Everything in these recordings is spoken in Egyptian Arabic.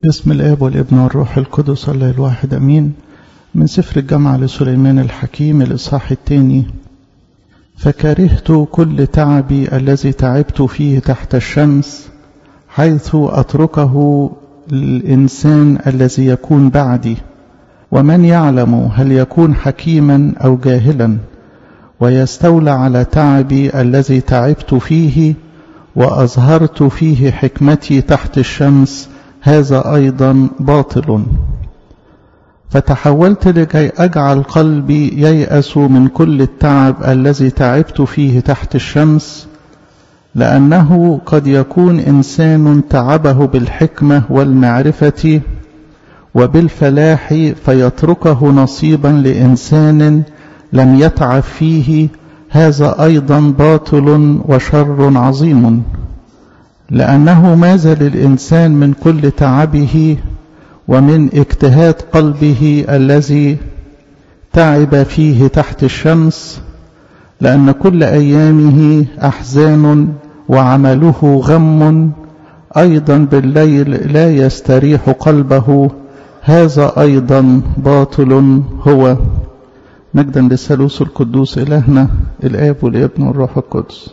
باسم الآب والابن والروح القدس الله الواحد أمين من سفر الجامعة لسليمان الحكيم الإصحاح الثاني فكرهت كل تعبي الذي تعبت فيه تحت الشمس حيث أتركه للإنسان الذي يكون بعدي ومن يعلم هل يكون حكيما أو جاهلا ويستولى على تعبي الذي تعبت فيه وأظهرت فيه حكمتي تحت الشمس هذا أيضا باطل فتحولت لكي أجعل قلبي ييأس من كل التعب الذي تعبت فيه تحت الشمس لأنه قد يكون إنسان تعبه بالحكمة والمعرفة وبالفلاح فيتركه نصيبا لإنسان لم يتعب فيه هذا أيضا باطل وشر عظيم لأنه ماذا للإنسان من كل تعبه ومن اجتهاد قلبه الذي تعب فيه تحت الشمس لأن كل أيامه أحزان وعمله غم أيضا بالليل لا يستريح قلبه هذا أيضا باطل هو مجدا للثالوث القدوس إلهنا الآب والابن والروح القدس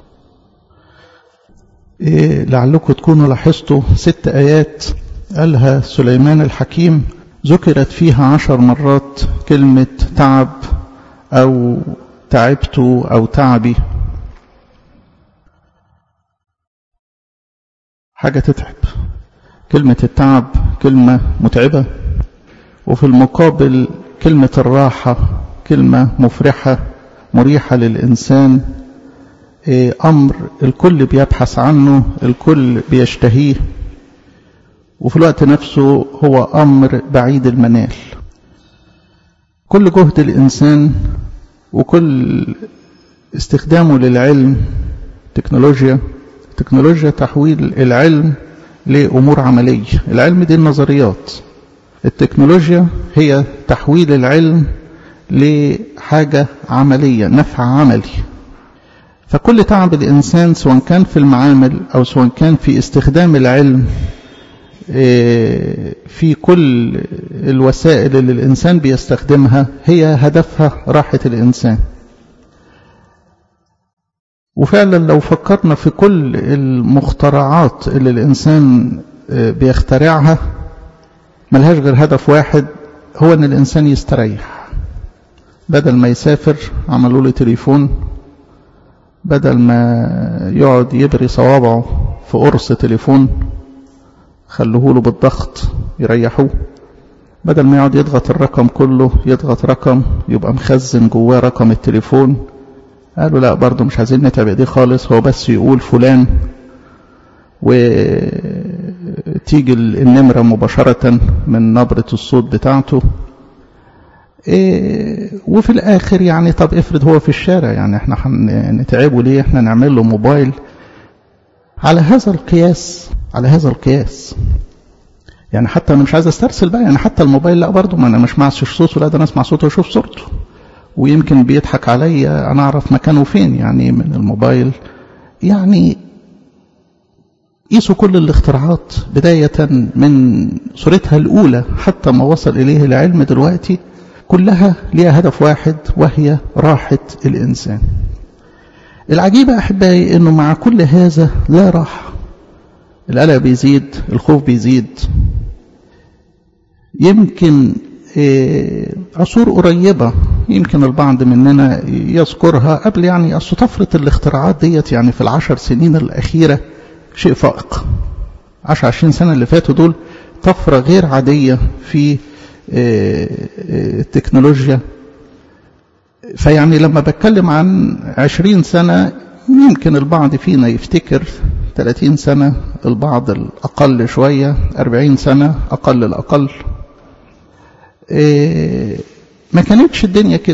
إيه لعلكم تكونوا لاحظتوا ست آيات قالها سليمان الحكيم ذكرت فيها عشر مرات كلمة تعب أو تعبت أو تعبي حاجة تتعب كلمة التعب كلمة متعبة وفي المقابل كلمة الراحة كلمة مفرحة مريحة للإنسان أمر الكل بيبحث عنه الكل بيشتهيه وفي الوقت نفسه هو أمر بعيد المنال كل جهد الإنسان وكل استخدامه للعلم تكنولوجيا تكنولوجيا تحويل العلم لأمور عملية العلم دي النظريات التكنولوجيا هي تحويل العلم لحاجة عملية نفع عملي فكل تعب الإنسان سواء كان في المعامل أو سواء كان في استخدام العلم في كل الوسائل اللي الإنسان بيستخدمها هي هدفها راحة الإنسان وفعلا لو فكرنا في كل المخترعات اللي الإنسان بيخترعها ملهاش غير هدف واحد هو أن الإنسان يستريح بدل ما يسافر عملوا له تليفون بدل ما يقعد يبري صوابعه في قرص تليفون خلوه له بالضغط يريحوه بدل ما يقعد يضغط الرقم كله يضغط رقم يبقى مخزن جواه رقم التليفون قالوا لا برضه مش عايزين نتعب ايديه خالص هو بس يقول فلان وتيجي النمرة مباشرة من نبرة الصوت بتاعته إيه وفي الاخر يعني طب افرض هو في الشارع يعني احنا هنتعبه ليه احنا نعمل له موبايل على هذا القياس على هذا القياس يعني حتى انا مش عايز استرسل بقى يعني حتى الموبايل لا برضه ما انا مش معسش صوته لا ده انا اسمع صوته واشوف صورته ويمكن بيضحك عليا انا اعرف مكانه فين يعني من الموبايل يعني قيسوا كل الاختراعات بداية من صورتها الأولى حتى ما وصل إليه العلم دلوقتي كلها ليها هدف واحد وهي راحة الإنسان العجيب أحبائي أنه مع كل هذا لا راحة القلق بيزيد الخوف بيزيد يمكن عصور قريبة يمكن البعض مننا يذكرها قبل يعني أصل طفرة الاختراعات ديت يعني في العشر سنين الأخيرة شيء فائق عشر عشرين سنة اللي فاتوا دول طفرة غير عادية في التكنولوجيا فيعني لما بتكلم عن عشرين سنة يمكن البعض فينا يفتكر 30 سنة البعض الأقل شوية 40 سنة أقل الأقل ما كانتش الدنيا كده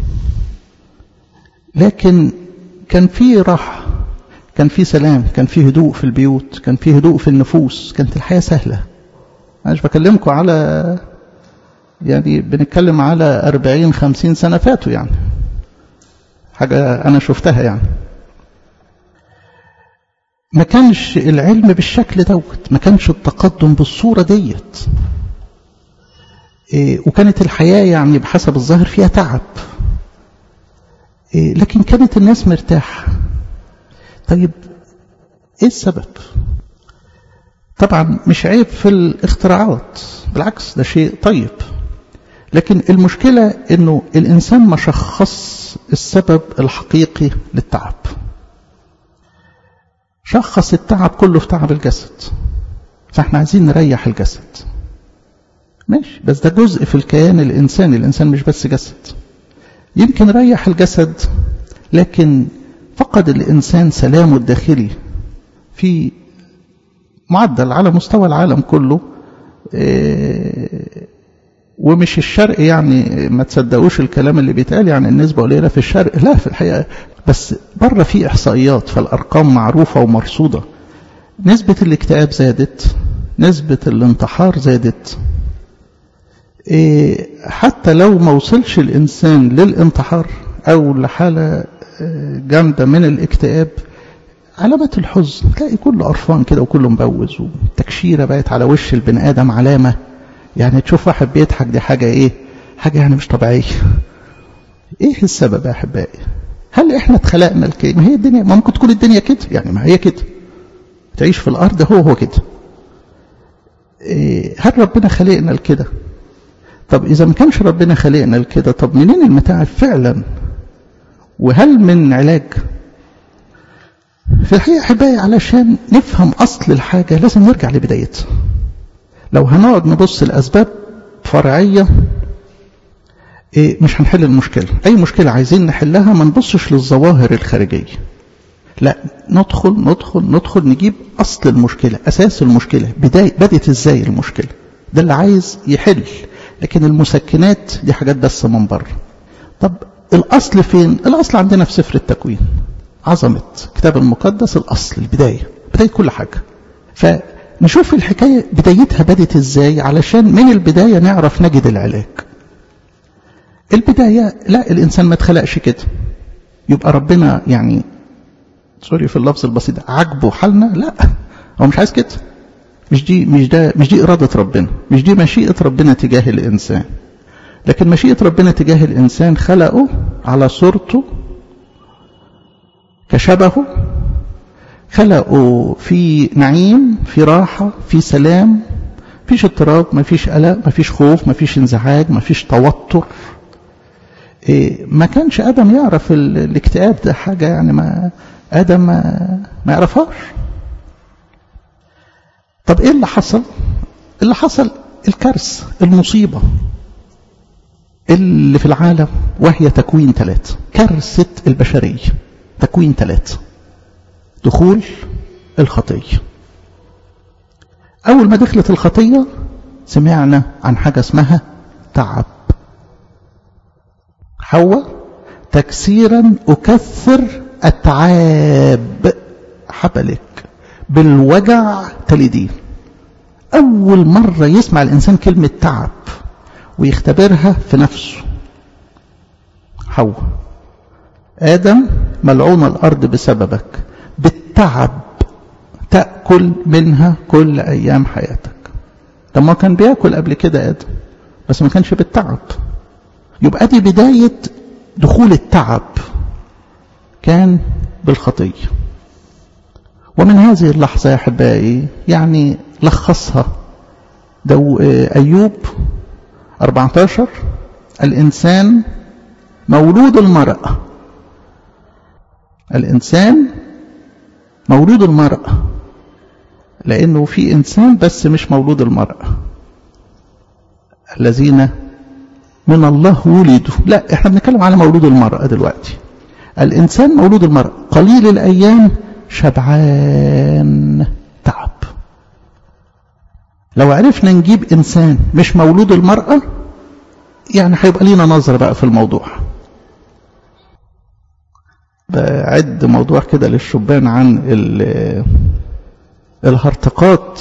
لكن كان في راحة كان في سلام كان في هدوء في البيوت كان في هدوء في النفوس كانت الحياة سهلة أنا مش بكلمكم على يعني بنتكلم على أربعين خمسين سنة فاتوا يعني حاجة أنا شفتها يعني ما كانش العلم بالشكل دوت ما كانش التقدم بالصورة ديت إيه وكانت الحياة يعني بحسب الظاهر فيها تعب إيه لكن كانت الناس مرتاحة طيب ايه السبب طبعا مش عيب في الاختراعات بالعكس ده شيء طيب لكن المشكلة انه الانسان ما شخص السبب الحقيقي للتعب شخص التعب كله في تعب الجسد فاحنا عايزين نريح الجسد ماشي بس ده جزء في الكيان الانساني الانسان مش بس جسد يمكن ريح الجسد لكن فقد الانسان سلامه الداخلي في معدل على مستوى العالم كله إيه ومش الشرق يعني ما تصدقوش الكلام اللي بيتقال يعني النسبة قليلة في الشرق لا في الحقيقة بس بره في إحصائيات فالأرقام معروفة ومرصودة نسبة الاكتئاب زادت نسبة الانتحار زادت إيه حتى لو ما وصلش الإنسان للانتحار أو لحالة جامدة من الاكتئاب علامات الحزن تلاقي كله قرفان كده وكله مبوز والتكشيرة بقت على وش البني آدم علامة يعني تشوف واحد بيضحك دي حاجة ايه حاجة يعني مش طبيعية ايه السبب يا احبائي هل احنا اتخلقنا لكي ما هي الدنيا ما ممكن تكون الدنيا كده يعني ما هي كده تعيش في الارض هو هو كده إيه هل ربنا خلقنا لكده طب اذا ما كانش ربنا خلقنا لكده طب منين المتاعب فعلا وهل من علاج في الحقيقة أحبائي علشان نفهم أصل الحاجة لازم نرجع لبدايتها لو هنقعد نبص الأسباب فرعية إيه مش هنحل المشكلة أي مشكلة عايزين نحلها ما نبصش للظواهر الخارجية لا ندخل ندخل ندخل نجيب أصل المشكلة أساس المشكلة بداية بدت إزاي المشكلة ده اللي عايز يحل لكن المسكنات دي حاجات بس من بره طب الأصل فين الأصل عندنا في سفر التكوين عظمة كتاب المقدس الأصل البداية بداية كل حاجة فنشوف الحكاية بدايتها بدت ازاي علشان من البداية نعرف نجد العلاج البداية لا الإنسان ما اتخلقش كده يبقى ربنا يعني سوري في اللفظ البسيط عجبه حالنا لا هو مش عايز كده مش دي مش ده مش دي إرادة ربنا مش دي مشيئة ربنا تجاه الإنسان لكن مشيئة ربنا تجاه الإنسان خلقه على صورته كشبهه خلقوا في نعيم في راحة في سلام مفيش اضطراب مفيش قلق مفيش خوف مفيش انزعاج مفيش توتر إيه ما كانش آدم يعرف الاكتئاب ده حاجة يعني ما آدم ما, ما يعرفهاش طب ايه اللي حصل اللي حصل الكارثة المصيبة اللي في العالم وهي تكوين ثلاثة كارثة البشرية تكوين ثلاثة دخول الخطية أول ما دخلت الخطية سمعنا عن حاجة اسمها تعب حواء تكسيرا أكثر أتعاب حبلك بالوجع تلدين أول مرة يسمع الإنسان كلمة تعب ويختبرها في نفسه حواء آدم ملعون الأرض بسببك بالتعب تأكل منها كل أيام حياتك طب ما كان بياكل قبل كده آدم بس ما كانش بالتعب يبقى دي بداية دخول التعب كان بالخطية ومن هذه اللحظة يا أحبائي يعني لخصها دو أيوب 14 الإنسان مولود المرأة الإنسان مولود المرأة لأنه في إنسان بس مش مولود المرأة الذين من الله ولدوا لا احنا بنتكلم على مولود المرأة دلوقتي الإنسان مولود المرأة قليل الأيام شبعان تعب لو عرفنا نجيب إنسان مش مولود المرأة يعني هيبقى لينا نظرة بقى في الموضوع بعد موضوع كده للشبان عن الهرطقات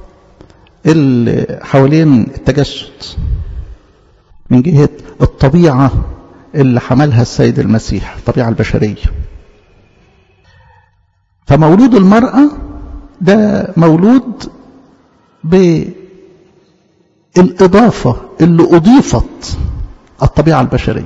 اللي حوالين التجسد من جهة الطبيعة اللي حملها السيد المسيح الطبيعة البشرية فمولود المرأة ده مولود بالإضافة اللي أضيفت الطبيعة البشرية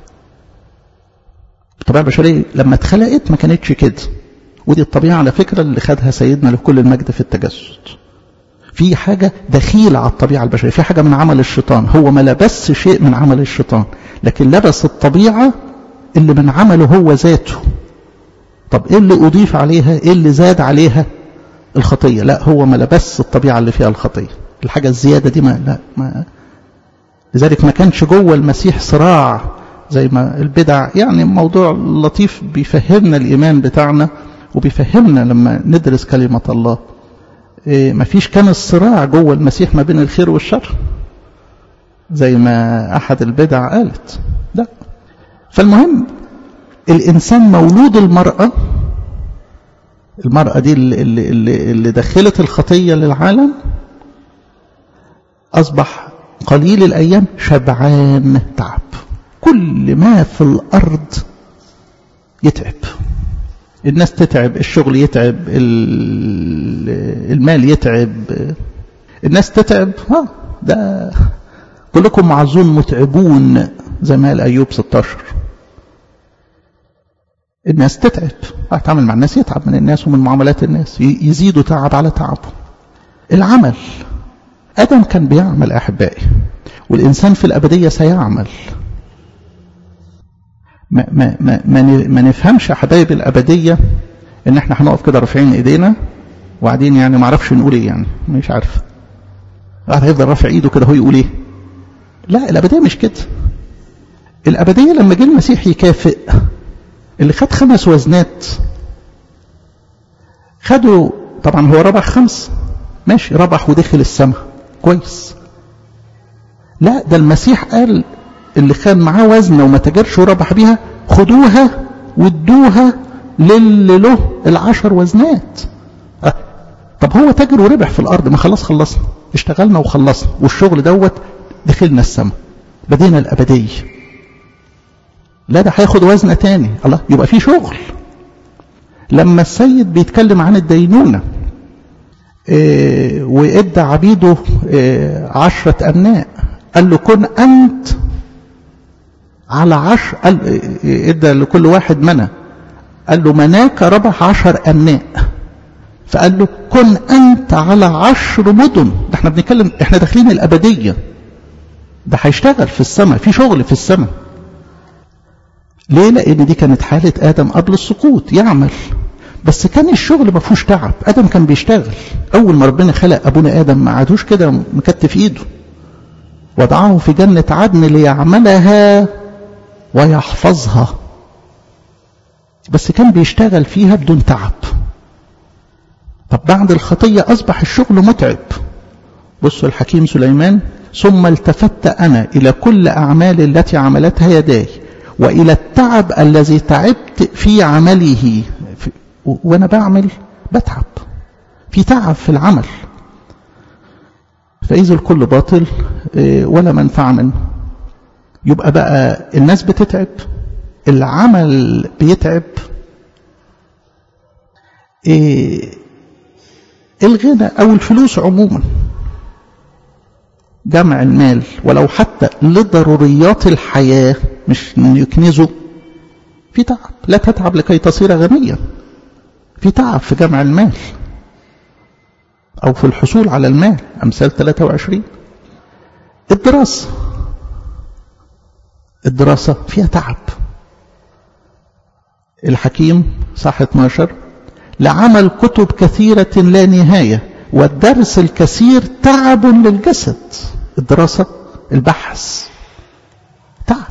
الطبيعة البشرية لما اتخلقت ما كانتش كده ودي الطبيعة على فكرة اللي خدها سيدنا لكل المجد في التجسد في حاجة دخيلة على الطبيعة البشرية في حاجة من عمل الشيطان هو ما لبس شيء من عمل الشيطان لكن لبس الطبيعة اللي من عمله هو ذاته طب ايه اللي اضيف عليها ايه اللي زاد عليها الخطية لا هو ما لبس الطبيعة اللي فيها الخطية الحاجة الزيادة دي ما لا ما لذلك ما كانش جوه المسيح صراع زي ما البدع يعني موضوع لطيف بيفهمنا الإيمان بتاعنا وبيفهمنا لما ندرس كلمة الله إيه ما فيش كان الصراع جوه المسيح ما بين الخير والشر زي ما أحد البدع قالت لا فالمهم الإنسان مولود المرأة المرأة دي اللي, اللي, اللي دخلت الخطية للعالم أصبح قليل الأيام شبعان تعب كل ما في الأرض يتعب الناس تتعب الشغل يتعب المال يتعب الناس تتعب ها ده كلكم معزون متعبون زي ما قال أيوب 16 الناس تتعب هتعامل مع الناس يتعب من الناس ومن معاملات الناس يزيدوا تعب على تعبه العمل آدم كان بيعمل أحبائي والإنسان في الأبدية سيعمل ما, ما, ما, ما, ما نفهمش يا حبايب الأبدية إن إحنا هنقف كده رافعين إيدينا وبعدين يعني ما اعرفش نقول إيه يعني مش عارف واحد هيفضل رافع إيده كده هو يقول إيه لا الأبدية مش كده الأبدية لما جه المسيح يكافئ اللي خد خمس وزنات خدوا طبعا هو ربح خمس ماشي ربح ودخل السماء كويس لا ده المسيح قال اللي كان معاه وزنه وما تجرش وربح بيها خدوها وادوها للي له العشر وزنات أه. طب هو تاجر وربح في الارض ما خلاص خلصنا اشتغلنا وخلصنا والشغل دوت دخلنا السماء بدينا الابديه لا ده هياخد وزنه تاني الله يبقى في شغل لما السيد بيتكلم عن الدينونه إيه وادى عبيده إيه عشرة أمناء قال له كن أنت على عشر قال إيه ادى لكل واحد منى قال له مناك ربح عشر أمناء فقال له كن أنت على عشر مدن ده احنا بنتكلم احنا داخلين الأبدية ده هيشتغل في السماء في شغل في السماء ليه لأن دي كانت حالة آدم قبل السقوط يعمل بس كان الشغل ما فيهوش تعب ادم كان بيشتغل اول ما ربنا خلق ابونا ادم ما عادوش كده مكتف ايده وضعه في جنة عدن ليعملها ويحفظها بس كان بيشتغل فيها بدون تعب طب بعد الخطية أصبح الشغل متعب بصوا الحكيم سليمان ثم التفت أنا إلى كل أعمال التي عملتها يداي وإلى التعب الذي تعبت في عمله وانا بعمل بتعب في تعب في العمل فإذا الكل باطل ولا منفعة منه يبقى بقى الناس بتتعب العمل بيتعب الغنى أو الفلوس عموما جمع المال ولو حتى لضروريات الحياة مش يكنزوا في تعب لا تتعب لكي تصير غنيا في تعب في جمع المال أو في الحصول على المال أمثال 23 الدراسة الدراسة فيها تعب الحكيم صح 12 لعمل كتب كثيرة لا نهاية والدرس الكثير تعب للجسد الدراسة البحث تعب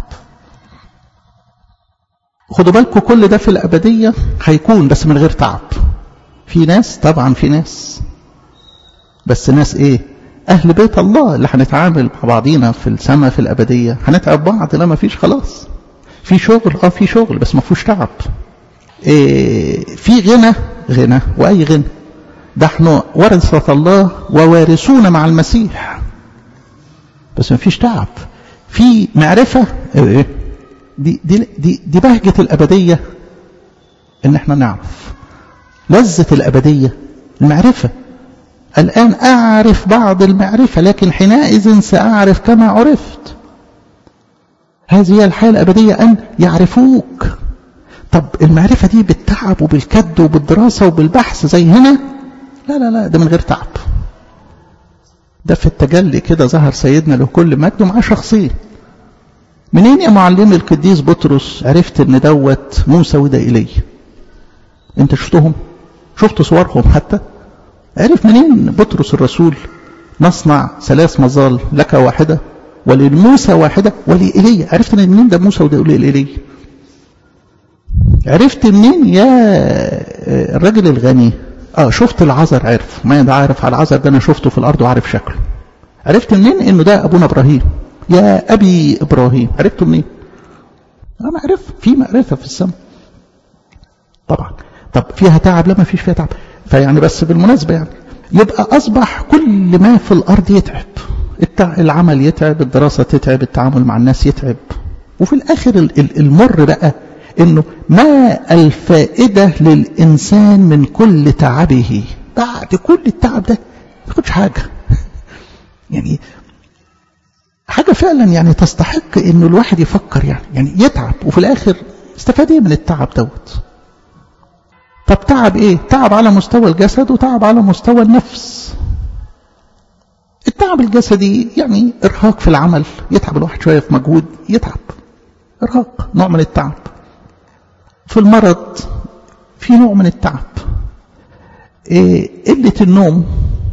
خدوا بالكم كل ده في الأبدية هيكون بس من غير تعب في ناس طبعا في ناس بس ناس ايه أهل بيت الله اللي هنتعامل مع بعضينا في السماء في الأبدية هنتعب بعض لا ما فيش خلاص في شغل اه في شغل بس ما فيهوش تعب إيه في غنى غنى وأي غنى ده احنا ورثة الله ووارثون مع المسيح بس ما فيش تعب في معرفة ايه دي, دي, دي, دي بهجة الأبدية إن احنا نعرف لذة الأبدية المعرفة الآن أعرف بعض المعرفة لكن حينئذ سأعرف كما عرفت هذه هي الحياة الأبدية أن يعرفوك طب المعرفة دي بالتعب وبالكد وبالدراسة وبالبحث زي هنا لا لا لا ده من غير تعب ده في التجلي كده ظهر سيدنا له كل مجد ومعاه شخصين منين يا معلمي القديس بطرس عرفت ان دوت موسى وده ايليا انت شفتهم شفت صورهم حتى عرف منين بطرس الرسول نصنع ثلاث مظال لك واحدة وللموسى واحدة ولإيليا عرفت منين ده موسى وده إيليا عرفت منين يا الراجل الغني اه شفت العذر عرف ما ده عارف على العذر ده انا شفته في الارض وعارف شكله عرفت منين انه ده ابونا ابراهيم يا ابي ابراهيم عرفته منين اه معرفه في معرفه في السماء طبعا طب فيها تعب لا ما فيش فيها تعب فيعني بس بالمناسبه يعني يبقى اصبح كل ما في الارض يتعب العمل يتعب الدراسه تتعب التعامل مع الناس يتعب وفي الاخر المر بقى انه ما الفائدة للإنسان من كل تعبه بعد كل التعب ده ما ياخدش حاجة يعني حاجة فعلا يعني تستحق انه الواحد يفكر يعني يعني يتعب وفي الاخر استفاد ايه من التعب دوت طب تعب ايه تعب على مستوى الجسد وتعب على مستوى النفس التعب الجسدي يعني ارهاق في العمل يتعب الواحد شوية في مجهود يتعب ارهاق نوع من التعب في المرض في نوع من التعب إيه قلة النوم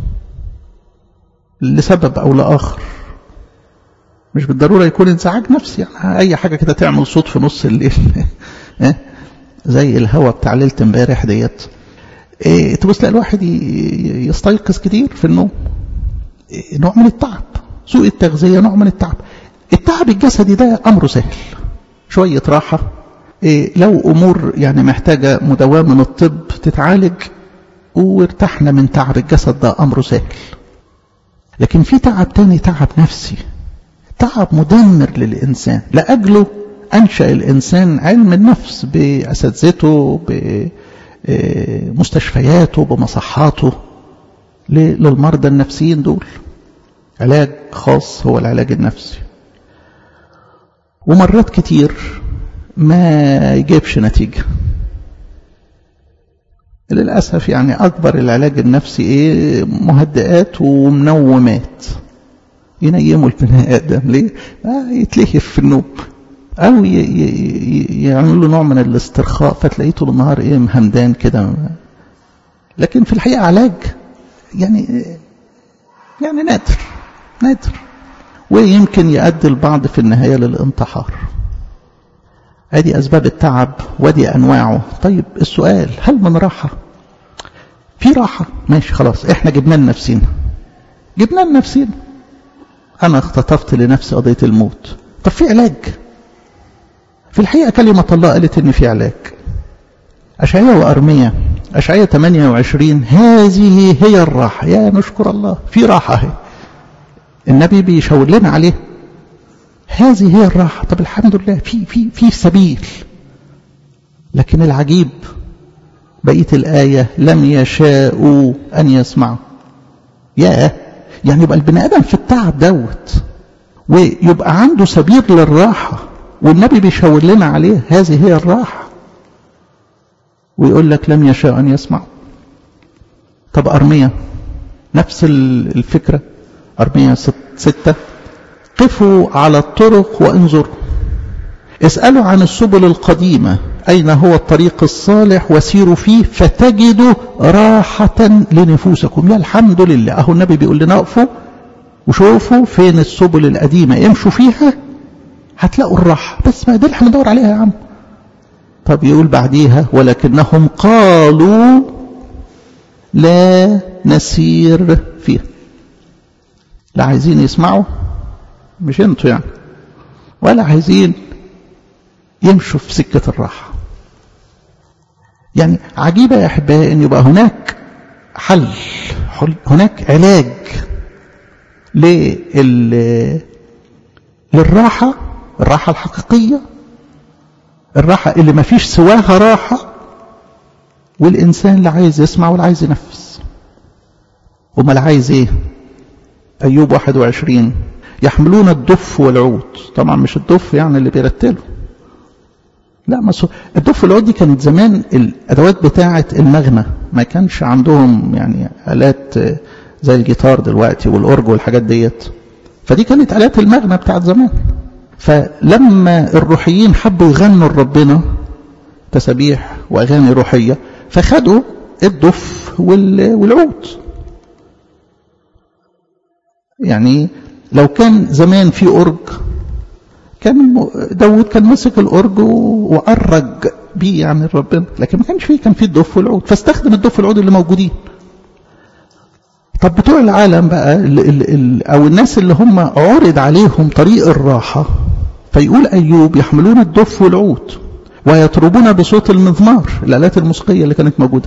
لسبب أو لآخر مش بالضرورة يكون انزعاج نفسي يعني أي حاجة كده تعمل صوت في نص الليل زي الهوا بتاع ليلة امبارح ديت إيه تبص تلاقي الواحد يستيقظ كتير في النوم إيه نوع من التعب سوء التغذية نوع من التعب التعب الجسدي ده أمره سهل شوية راحة إيه لو أمور يعني محتاجة مداواة من الطب تتعالج وارتحنا من تعب الجسد ده أمره سهل لكن في تعب تاني تعب نفسي تعب مدمر للإنسان لأجله أنشأ الإنسان علم النفس بأساتذته بمستشفياته بمصحاته للمرضى النفسيين دول علاج خاص هو العلاج النفسي ومرات كتير ما يجيبش نتيجة للأسف يعني أكبر العلاج النفسي إيه مهدئات ومنومات ينيموا البني آدم ليه؟ آه يتلهف في النوم أو يعمل له نوع من الاسترخاء فتلاقيه طول النهار إيه مهمدان كده لكن في الحقيقة علاج يعني يعني نادر نادر ويمكن يؤدي البعض في النهاية للانتحار ادي اسباب التعب ودي انواعه طيب السؤال هل من راحة في راحة ماشي خلاص احنا جبنا لنفسينا جبنا لنفسينا انا اختطفت لنفسي قضية الموت طب في علاج في الحقيقة كلمة الله قالت ان في علاج أشعية وأرمية أشعية 28 هذه هي الراحة يا نشكر الله في راحة هي النبي بيشاور لنا عليه هذه هي الراحة طب الحمد لله في في في سبيل لكن العجيب بقية الآية لم يشاءوا أن يسمعوا يا يعني يبقى البني آدم في التعب دوت ويبقى عنده سبيل للراحة والنبي بيشاور لنا عليه هذه هي الراحة ويقول لك لم يشاء أن يسمعوا طب أرمية نفس الفكرة أرمية ستة قفوا على الطرق وانظروا اسألوا عن السبل القديمة أين هو الطريق الصالح وسيروا فيه فتجدوا راحة لنفوسكم يا الحمد لله أهو النبي بيقول لنا اقفوا وشوفوا فين السبل القديمة امشوا فيها هتلاقوا الراحة بس ما ده اللي احنا ندور عليها يا عم طب يقول بعديها ولكنهم قالوا لا نسير فيها لا عايزين يسمعوا مش انتوا يعني ولا عايزين يمشوا في سكة الراحة يعني عجيبة يا أحبائي أن يبقى هناك حل هناك علاج لل للراحة الراحة الحقيقية الراحة اللي ما فيش سواها راحة والإنسان لا عايز يسمع ولا عايز ينفذ وما لا عايز إيه أيوب 21 يحملون الدف والعود طبعا مش الدف يعني اللي بيرتله لا ما الدف والعود دي كانت زمان الأدوات بتاعة المغنى ما كانش عندهم يعني آلات زي الجيتار دلوقتي والأورج والحاجات ديت فدي كانت آلات المغنى بتاعت زمان فلما الروحيين حبوا يغنوا لربنا تسابيح وأغاني روحية فخدوا الدف والعود يعني لو كان زمان في أورج كان داود كان مسك الأورج وأرج بيه يعني ربنا لكن ما كانش فيه كان فيه الدف والعود فاستخدم الدف والعود اللي موجودين طب بتوع العالم بقى ال ال ال أو الناس اللي هم عرض عليهم طريق الراحة فيقول أيوب يحملون الدف والعود ويطربون بصوت المزمار الآلات الموسيقية اللي كانت موجودة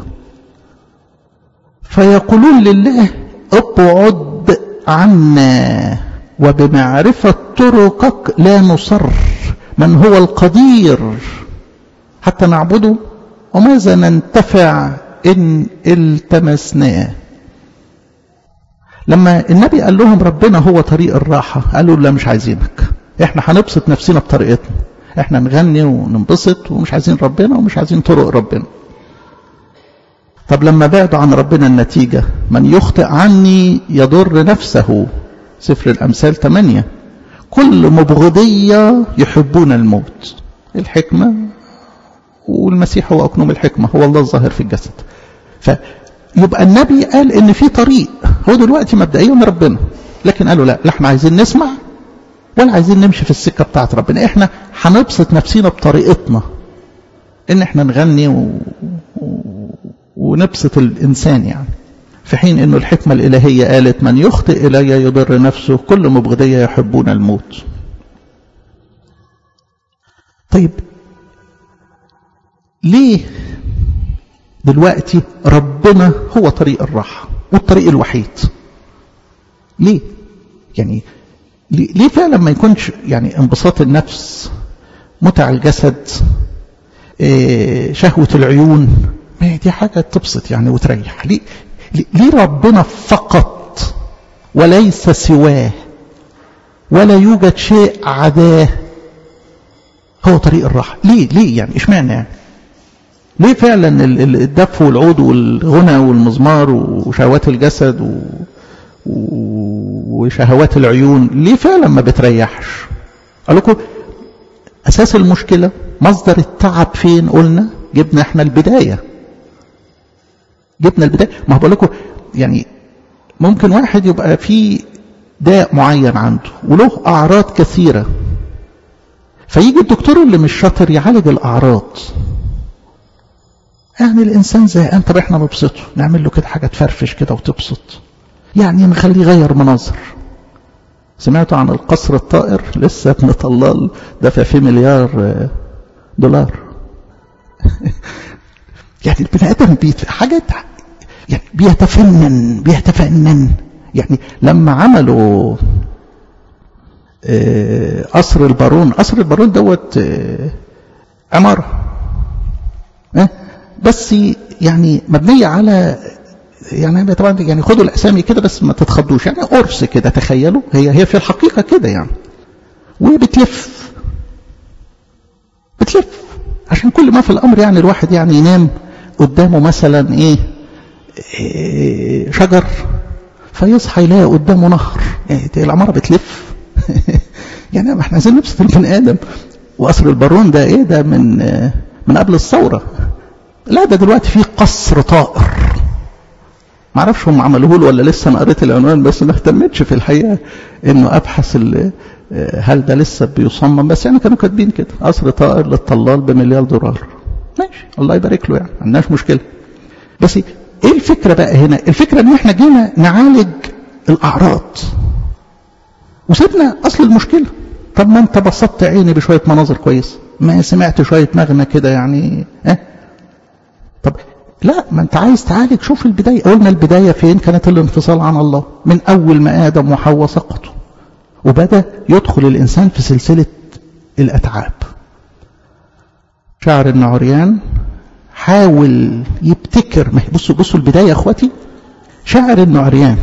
فيقولون لله ابعد عنا وبمعرفة طرقك لا نصر من هو القدير حتى نعبده وماذا ننتفع إن التمسناه لما النبي قال لهم ربنا هو طريق الراحة قالوا لا مش عايزينك احنا هنبسط نفسنا بطريقتنا احنا نغني وننبسط ومش عايزين ربنا ومش عايزين طرق ربنا طب لما بعدوا عن ربنا النتيجة من يخطئ عني يضر نفسه سفر الأمثال 8 كل مبغضية يحبون الموت الحكمة والمسيح هو أكنوم الحكمة هو الله الظاهر في الجسد فيبقى النبي قال إن في طريق هو دلوقتي مبدئيا ربنا لكن قالوا لا لا احنا عايزين نسمع ولا عايزين نمشي في السكة بتاعت ربنا احنا هنبسط نفسنا بطريقتنا ان احنا نغني و... و... ونبسط الانسان يعني في حين انه الحكمة الالهية قالت من يخطئ الي يضر نفسه كل مبغضية يحبون الموت طيب ليه دلوقتي ربنا هو طريق الراحة والطريق الوحيد ليه يعني ليه فعلا ما يكونش يعني انبساط النفس متع الجسد إيه شهوة العيون ما دي حاجة تبسط يعني وتريح ليه, ليه ربنا فقط وليس سواه ولا يوجد شيء عداه هو طريق الراحة ليه ليه يعني اشمعنى يعني ليه فعلا الدف والعود والغنى والمزمار وشهوات الجسد و وشهوات العيون ليه فعلا ما بتريحش قال لكم اساس المشكله مصدر التعب فين قلنا جبنا احنا البدايه جبنا البدايه ما بقول لكم يعني ممكن واحد يبقى في داء معين عنده وله اعراض كثيره فيجي الدكتور اللي مش شاطر يعالج الاعراض يعني الانسان زهقان طب احنا نبسطه نعمل له كده حاجه تفرفش كده وتبسط يعني نخليه يغير مناظر سمعتوا عن القصر الطائر لسه ابن طلال دفع فيه مليار دولار يعني البني ادم بيت حاجات يعني بيتفنن بيتفنن يعني لما عملوا قصر البارون قصر البارون دوت عماره بس يعني مبنيه على يعني طبعا يعني خدوا الاسامي كده بس ما تتخضوش يعني قرص كده تخيلوا هي هي في الحقيقه كده يعني وبتلف بتلف عشان كل ما في الامر يعني الواحد يعني ينام قدامه مثلا ايه, إيه شجر فيصحى يلاقي قدامه نهر يعني العماره بتلف يعني ما احنا عايزين نبسط البني ادم وقصر البارون ده ايه ده من من قبل الثوره لا ده دلوقتي في قصر طائر ما اعرفش هم عملوه له ولا لسه انا قريت العنوان بس ما اهتمتش في الحقيقه انه ابحث هل ده لسه بيصمم بس يعني كانوا كاتبين كده قصر طائر للطلال بمليار دولار ماشي الله يبارك له يعني ما عندناش مشكله بس ايه الفكره بقى هنا الفكره ان احنا جينا نعالج الاعراض وسيبنا اصل المشكله طب ما انت بسطت عيني بشويه مناظر كويسه ما سمعت شويه مغنى كده يعني اه طب لا ما انت عايز تعالج شوف البداية قلنا البداية فين كانت الانفصال عن الله من أول ما آدم وحواء سقطوا وبدأ يدخل الإنسان في سلسلة الأتعاب شعر النعريان حاول يبتكر ما بصوا بصوا البداية يا اخواتي شاعر انه عريان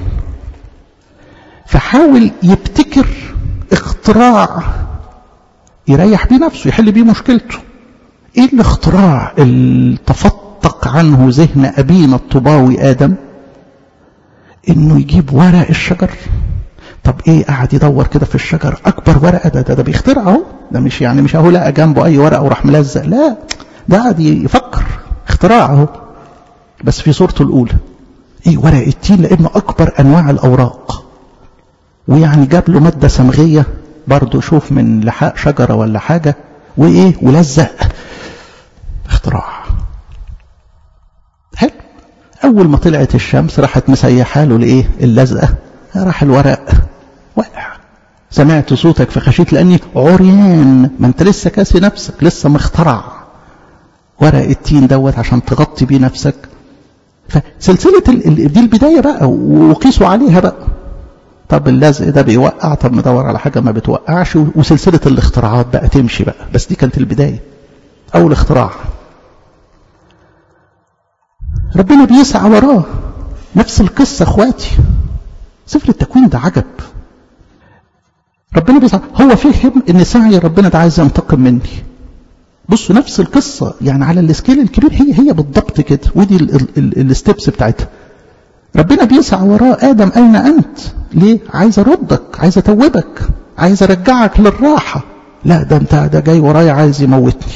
فحاول يبتكر اختراع يريح بيه نفسه يحل بيه مشكلته ايه الاختراع اللي تفتق عنه ذهن ابينا الطباوي ادم انه يجيب ورق الشجر طب ايه قاعد يدور كده في الشجر اكبر ورقه ده ده, ده بيخترع اهو ده مش يعني مش اهو لقى جنبه اي ورقه وراح ملزق لا ده قاعد يفكر اختراع اهو بس في صورته الاولى ايه ورق التين لانه اكبر انواع الاوراق ويعني جاب له ماده صمغيه برضه شوف من لحاء شجره ولا حاجه وايه ولزق اختراع حلو اول ما طلعت الشمس راحت مسيحه له لايه اللزقه راح الورق وقع سمعت صوتك فخشيت لاني عريان ما انت لسه كاسي نفسك لسه مخترع ورق التين دوت عشان تغطي بيه نفسك فسلسلة دي البداية بقى وقيسوا عليها بقى طب اللزق ده بيوقع طب ندور على حاجة ما بتوقعش وسلسلة الاختراعات بقى تمشي بقى بس دي كانت البداية أول اختراع ربنا بيسعى وراه نفس القصة اخواتي سفر التكوين ده عجب ربنا بيسعى هو فهم ان سعي ربنا ده عايز ينتقم مني بصوا نفس القصة يعني على السكيل الكبير هي هي بالضبط كده ودي الستبس بتاعتها ربنا بيسعى وراه آدم أين أنت ليه عايز أردك عايز أتوبك عايز أرجعك للراحة لا ده أنت ده جاي ورايا عايز يموتني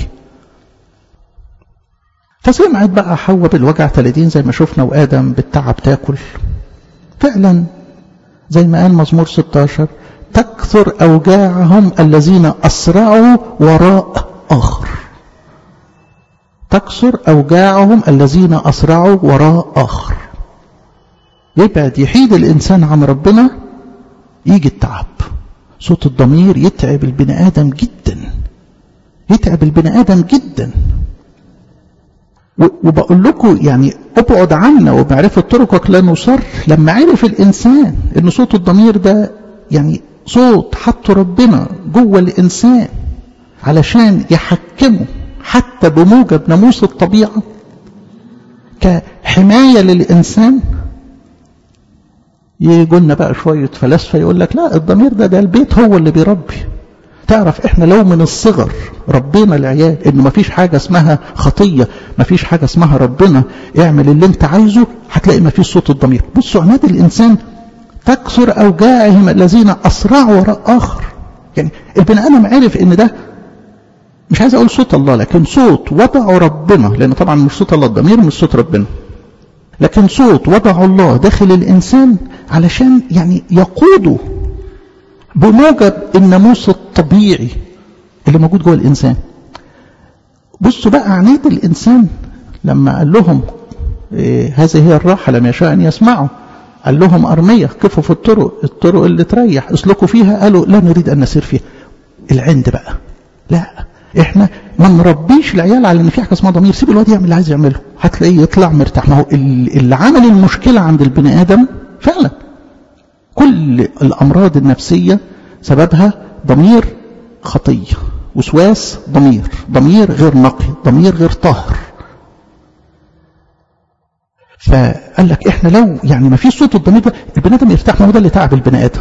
فسمعت بقى حواء بالوجع 30 زي ما شفنا وآدم بالتعب تاكل فعلا زي ما قال مزمور 16 تكثر أوجاعهم الذين أسرعوا وراء آخر تكثر أوجاعهم الذين أسرعوا وراء آخر يبعد يحيد الإنسان عن ربنا يجي التعب صوت الضمير يتعب البني آدم جدا يتعب البني آدم جدا وبقول لكم يعني ابعد عنا وبمعرفة طرقك لا نصر لما عرف الإنسان إن صوت الضمير ده يعني صوت حط ربنا جوه الإنسان علشان يحكمه حتى بموجب ناموس الطبيعة كحماية للإنسان يجوا لنا بقى شوية فلاسفة يقول لك لا الضمير ده ده البيت هو اللي بيربي تعرف احنا لو من الصغر ربنا العيال انه ما فيش حاجة اسمها خطية ما فيش حاجة اسمها ربنا اعمل اللي انت عايزه هتلاقي ما فيش صوت الضمير بصوا عناد الانسان تكثر اوجاعهم الذين اسرعوا وراء اخر يعني البني ادم عرف ان ده مش عايز اقول صوت الله لكن صوت وضعه ربنا لان طبعا مش صوت الله الضمير مش صوت ربنا لكن صوت وضعه الله داخل الانسان علشان يعني يقوده بموجب الناموس الطبيعي اللي موجود جوه الانسان بصوا بقى عناد الانسان لما قال لهم إيه هذه هي الراحه لم يشاء ان يسمعوا قال لهم ارميه كفوا في الطرق الطرق اللي تريح اسلكوا فيها قالوا لا نريد ان نسير فيها العند بقى لا احنا ما نربيش العيال على ان في حاجه اسمها ضمير سيب الواد يعمل اللي عايز يعمله هتلاقيه يطلع مرتاح ما هو اللي عمل المشكله عند البني ادم فعلا كل الامراض النفسيه سببها ضمير خطيه وسواس ضمير ضمير غير نقي ضمير غير طاهر فقال لك احنا لو يعني ما فيش صوت الضمير ده البني ادم يرتاح ما هو ده اللي تعب البني ادم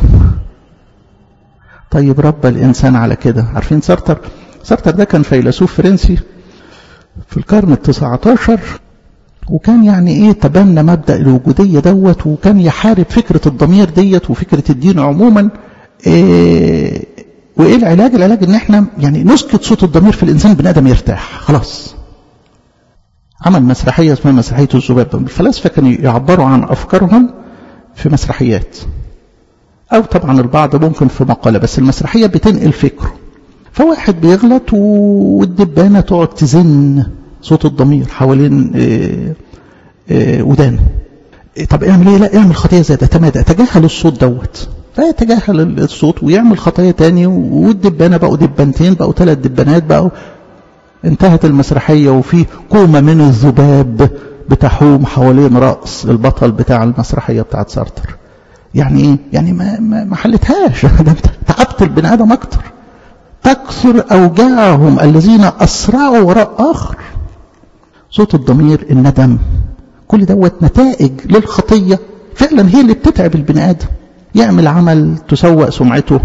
طيب رب الانسان على كده عارفين سارتر سارتر ده كان فيلسوف فرنسي في القرن التسعة عشر وكان يعني ايه تبنى مبدأ الوجودية دوت وكان يحارب فكرة الضمير ديت وفكرة الدين عموما إيه وايه العلاج العلاج ان احنا يعني نسكت صوت الضمير في الانسان بني ادم يرتاح خلاص عمل مسرحية اسمها مسرحية الذباب الفلاسفة كانوا يعبروا عن افكارهم في مسرحيات او طبعا البعض ممكن في مقالة بس المسرحية بتنقل فكره فواحد بيغلط والدبانة تقعد تزن صوت الضمير حوالين إيه إيه ودانه إيه طب اعمل ايه لا اعمل خطية زي ده تمادى تجاهل الصوت دوت فيتجاهل الصوت ويعمل خطايا تاني والدبانة بقوا دبانتين بقوا ثلاث دبانات بقوا انتهت المسرحية وفي كومة من الذباب بتحوم حوالين رأس البطل بتاع المسرحية بتاعت سارتر يعني ايه يعني ما, ما, ما حلتهاش ده انت تعبت البني ادم اكتر تكثر اوجاعهم الذين اسرعوا وراء اخر صوت الضمير الندم كل دوت نتائج للخطية فعلا هي اللي بتتعب البني آدم يعمل عمل تسوء سمعته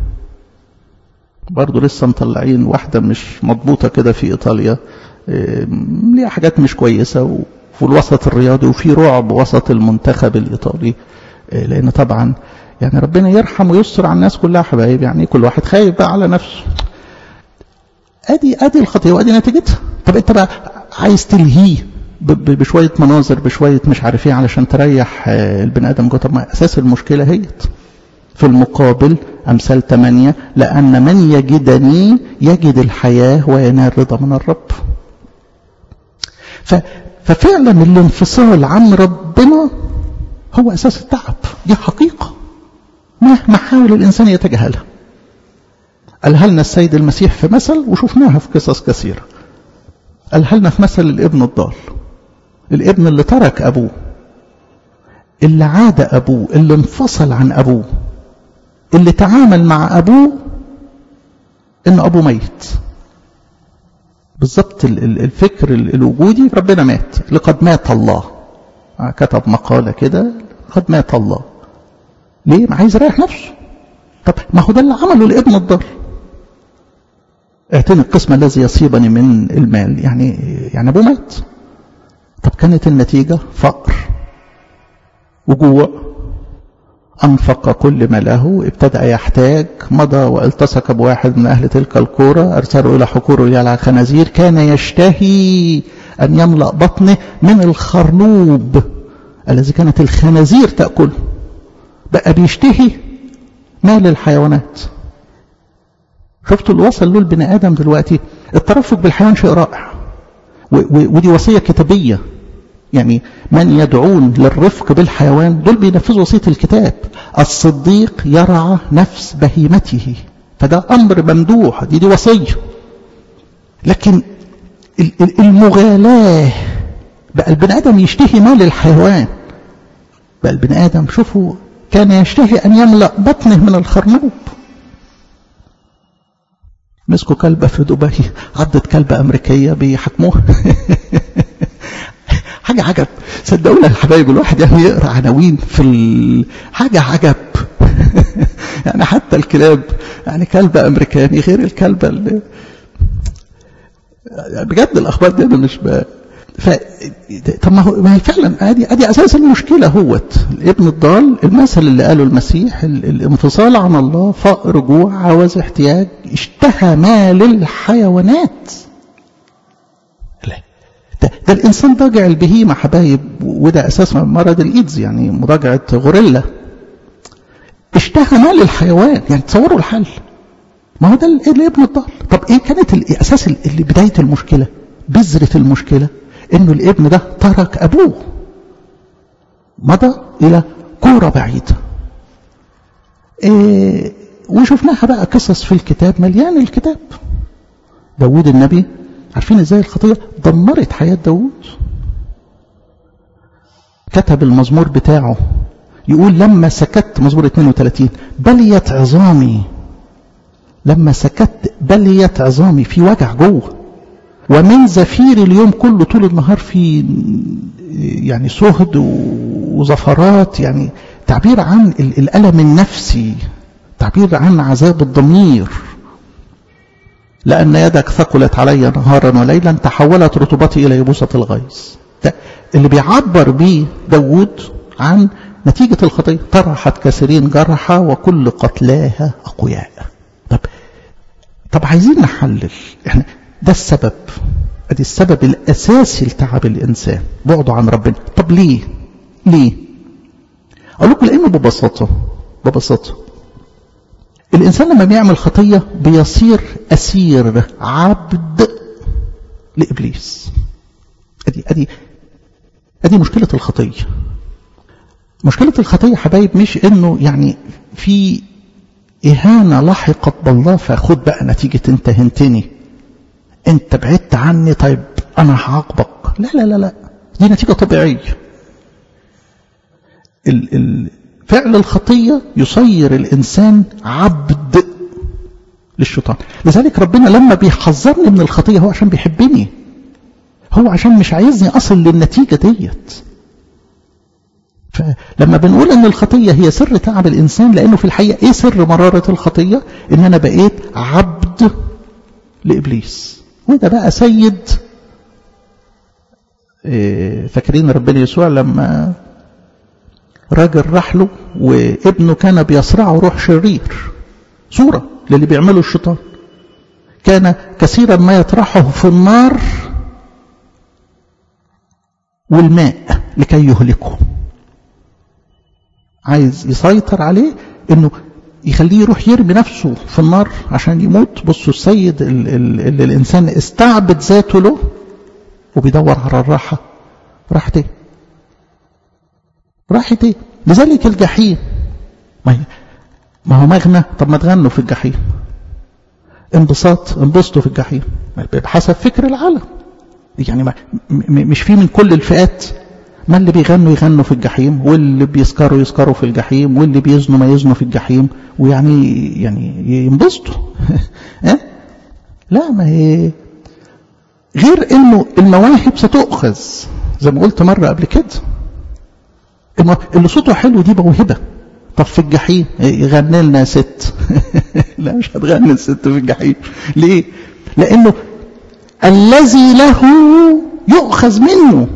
برضه لسه مطلعين واحدة مش مضبوطة كده في إيطاليا ليها حاجات مش كويسة وفي الوسط الرياضي وفي رعب وسط المنتخب الإيطالي لأن طبعا يعني ربنا يرحم ويستر على الناس كلها حبايب يعني كل واحد خايف بقى على نفسه ادي ادي الخطيه وادي نتيجتها طب انت بقى عايز تلهيه بشويه مناظر بشويه مش عارف ايه علشان تريح البني ادم جوه طب ما اساس المشكله هيت في المقابل امثال ثمانية لان من يجدني يجد الحياه وينال رضا من الرب ف ففعلا الانفصال عن ربنا هو اساس التعب دي حقيقه مهما حاول الانسان يتجاهلها قالها لنا السيد المسيح في مثل وشفناها في قصص كثيرة قالها لنا في مثل الابن الضال الابن اللي ترك أبوه اللي عاد أبوه اللي انفصل عن أبوه اللي تعامل مع أبوه إن أبوه ميت بالظبط الفكر الوجودي ربنا مات لقد مات الله كتب مقالة كده قد مات الله ليه؟ ما عايز يريح نفسه طب ما هو ده اللي عمله الابن الضال اعتني القسم الذي يصيبني من المال يعني يعني ابوه مات طب كانت النتيجة فقر وجوع أنفق كل ما له ابتدأ يحتاج مضى والتصق بواحد من أهل تلك الكورة أرسله إلى حكوره يلعى خنازير كان يشتهي أن يملأ بطنه من الخرنوب الذي كانت الخنازير تأكله بقى بيشتهي مال الحيوانات شفتوا اللي وصل له البني ادم دلوقتي الترفق بالحيوان شيء رائع ودي وصيه كتابيه يعني من يدعون للرفق بالحيوان دول بينفذوا وصيه الكتاب الصديق يرعى نفس بهيمته فده امر ممدوح دي دي وصيه لكن المغالاه بقى البني ادم يشتهي مال الحيوان بقى البني ادم شوفوا كان يشتهي ان يملا بطنه من الخرنوب مسكوا كلبة في دبي عضت كلبة أمريكية بيحكموها حاجة عجب صدقونا الحبايب الواحد يعني يقرأ عناوين في ال... حاجة عجب يعني حتى الكلاب يعني كلبة أمريكاني غير الكلبة اللي بجد الأخبار دي أنا مش ب... ف... طب ما هو ما هي فعلا ادي ادي اساس المشكله هوت الابن الضال المثل اللي قاله المسيح الانفصال عن الله فقر جوع عوز احتياج اشتهى مال الحيوانات لا ده, ده الانسان ضاجع البهيمه حبايب وده اساس مرض الايدز يعني مضاجعه غوريلا اشتهى مال الحيوان يعني تصوروا الحل ما هو ده الابن الضال طب ايه كانت الاساس اللي بدايه المشكله بذره المشكله انه الابن ده ترك ابوه مضى الى كوره بعيده إيه وشفناها بقى قصص في الكتاب مليان الكتاب داود النبي عارفين ازاي الخطيه دمرت حياه داود كتب المزمور بتاعه يقول لما سكت مزمور 32 بليت عظامي لما سكت بليت عظامي في وجع جوه ومن زفير اليوم كله طول النهار في يعني صهد وزفرات يعني تعبير عن الألم النفسي تعبير عن عذاب الضمير لأن يدك ثقلت علي نهارا وليلا تحولت رطوبتي إلى يبوسة الغيظ ده اللي بيعبر بيه داود عن نتيجة الخطية طرحت كثيرين جرحى وكل قتلاها أقوياء طب طب عايزين نحلل احنا ده السبب ادي السبب الاساسي لتعب الانسان بعده عن ربنا طب ليه ليه اقول لكم لانه ببساطه ببساطه الانسان لما بيعمل خطيه بيصير اسير عبد لابليس ادي ادي ادي مشكله الخطيه مشكله الخطيه حبايب مش انه يعني في اهانه لحقت بالله فخد بقى نتيجه انت هنتني انت بعدت عني طيب انا هعاقبك لا لا لا لا دي نتيجة طبيعية ال ال فعل الخطية يصير الإنسان عبد للشيطان لذلك ربنا لما بيحذرني من الخطية هو عشان بيحبني هو عشان مش عايزني أصل للنتيجة ديت فلما بنقول ان الخطية هي سر تعب الانسان لانه في الحقيقة ايه سر مرارة الخطية ان انا بقيت عبد لابليس وده بقى سيد إيه فاكرين ربنا يسوع لما راجل راح له وابنه كان بيصرعه روح شرير صورة للي بيعمله الشيطان كان كثيرا ما يطرحه في النار والماء لكي يهلكه عايز يسيطر عليه انه يخليه يروح يرمي نفسه في النار عشان يموت بصوا السيد اللي الانسان استعبد ذاته له وبيدور على الراحة راحت ايه راحت ايه لذلك الجحيم ما هو مغنى طب ما تغنوا في الجحيم انبساط انبسطوا في الجحيم بحسب فكر العالم يعني ما مش في من كل الفئات ما اللي بيغنوا يغنوا في الجحيم واللي بيسكروا يسكروا في الجحيم واللي بيزنوا ما يزنوا في الجحيم ويعني يعني ينبسطوا لا ما هي غير انه المواهب ستؤخذ زي ما قلت مرة قبل كده اللي صوته حلو دي موهبة طب في الجحيم يغني لنا ست لا مش هتغني الست في الجحيم ليه لانه الذي له يؤخذ منه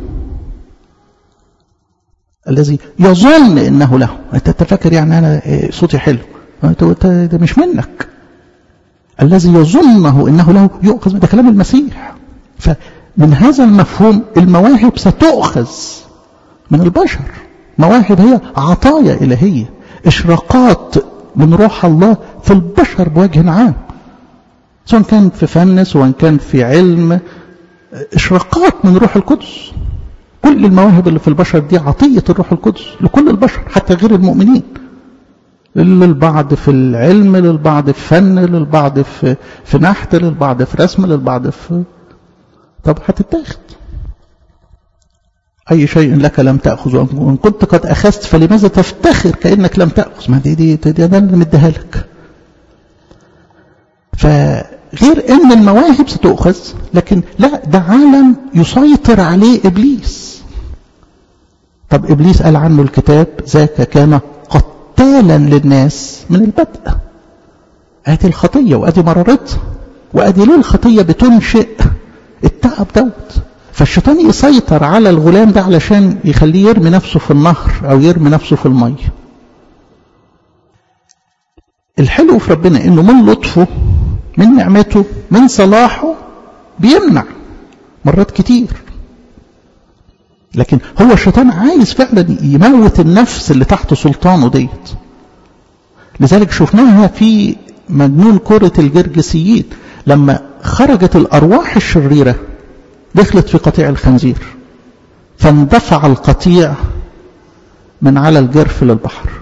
الذي يظن انه له انت تفكر يعني انا صوتي حلو ده مش منك الذي يظنه انه له يؤخذ ده كلام المسيح فمن هذا المفهوم المواهب ستؤخذ من البشر مواهب هي عطايا إلهية إشراقات من روح الله في البشر بوجه عام سواء كان في فن سواء كان في علم إشراقات من روح القدس كل المواهب اللي في البشر دي عطية الروح القدس لكل البشر حتى غير المؤمنين للبعض في العلم للبعض في فن للبعض في في نحت للبعض في رسم للبعض في طب هتتاخد أي شيء لك لم تأخذ وإن كنت قد أخذت فلماذا تفتخر كأنك لم تأخذ ما دي دي, دي, دي أنا اللي مديها لك فغير أن المواهب ستؤخذ لكن لا ده عالم يسيطر عليه إبليس طب إبليس قال عنه الكتاب ذاك كان قتالا للناس من البدء ادي الخطية وادي مرارتها وادي ليه الخطية بتنشئ التعب دوت فالشيطان يسيطر على الغلام ده علشان يخليه يرمي نفسه في النهر او يرمي نفسه في المية الحلو في ربنا انه من لطفه من نعمته من صلاحه بيمنع مرات كتير لكن هو الشيطان عايز فعلا يموت النفس اللي تحت سلطانه ديت لذلك شفناها في مجنون كرة الجرجسيين لما خرجت الأرواح الشريرة دخلت في قطيع الخنزير فاندفع القطيع من على الجرف للبحر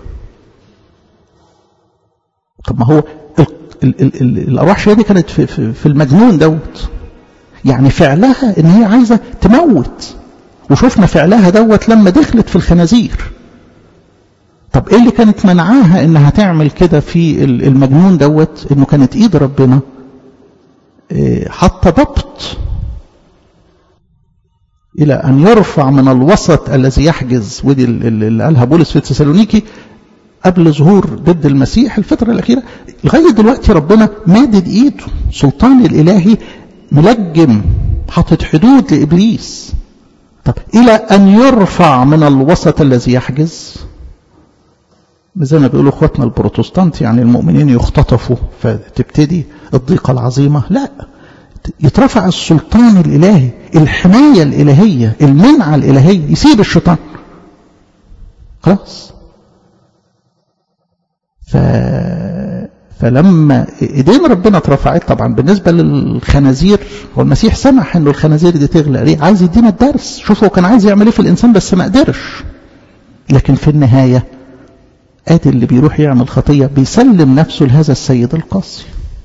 طب ما هو ال ال ال ال الأرواح الشريرة دي كانت في, في, في المجنون دوت يعني فعلها ان هي عايزة تموت وشفنا فعلها دوت لما دخلت في الخنازير طب ايه اللي كانت منعاها انها تعمل كده في المجنون دوت انه كانت ايد ربنا إيه حتى ضبط الى ان يرفع من الوسط الذي يحجز ودي اللي قالها بولس في تسالونيكي قبل ظهور ضد المسيح الفترة الأخيرة لغاية دلوقتي ربنا مادد إيده سلطان الإلهي ملجم حاطط حدود لإبليس طب إلى أن يرفع من الوسط الذي يحجز زي ما بيقولوا اخواتنا البروتستانت يعني المؤمنين يختطفوا فتبتدي الضيقة العظيمة لا يترفع السلطان الإلهي الحماية الإلهية المنعة الإلهية يسيب الشيطان خلاص ف... فلما ايدين ربنا اترفعت طبعا بالنسبة للخنازير هو المسيح سمح انه الخنازير دي تغلى ليه عايز يدينا الدرس شوفوا كان عايز يعمل ايه في الانسان بس ما قدرش لكن في النهاية ادي اللي بيروح يعمل خطية بيسلم نفسه لهذا السيد القاسي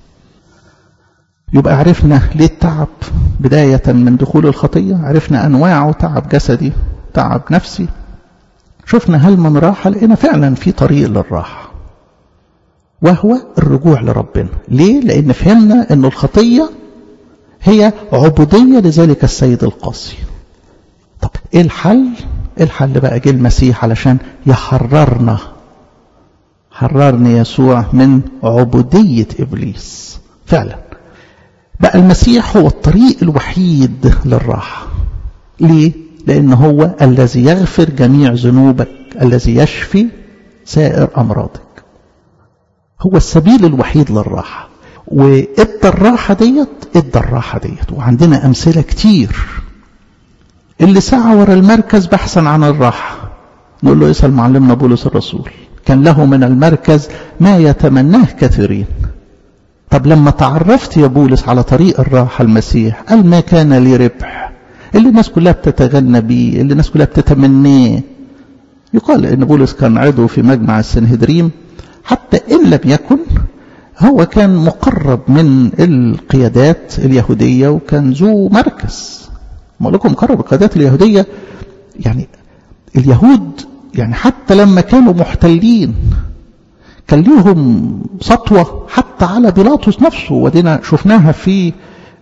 يبقى عرفنا ليه التعب بداية من دخول الخطية عرفنا أنواعه تعب جسدي تعب نفسي شفنا هل من راحة لقينا فعلا في طريق للراحة وهو الرجوع لربنا ليه؟ لأن فهمنا أن الخطية هي عبودية لذلك السيد القاسي طب ايه الحل ايه الحل بقى جه المسيح علشان يحررنا حررني يسوع من عبودية إبليس فعلا بقى المسيح هو الطريق الوحيد للراحة ليه؟ لأن هو الذي يغفر جميع ذنوبك الذي يشفي سائر أمراضك هو السبيل الوحيد للراحة وإدى الراحة ديت إدى الراحة ديت وعندنا أمثلة كتير اللي سعى ورا المركز بحثا عن الراحة نقول له اسأل معلمنا بولس الرسول كان له من المركز ما يتمناه كثيرين طب لما تعرفت يا بولس على طريق الراحة المسيح قال ما كان لي ربح اللي الناس كلها بتتغنى بيه اللي الناس كلها بتتمناه يقال ان بولس كان عضو في مجمع السنهدريم حتى ان لم يكن هو كان مقرب من القيادات اليهودية وكان ذو مركز بقول لكم مقرب القيادات اليهودية يعني اليهود يعني حتى لما كانوا محتلين كان ليهم سطوة حتى على بيلاطس نفسه ودينا شفناها في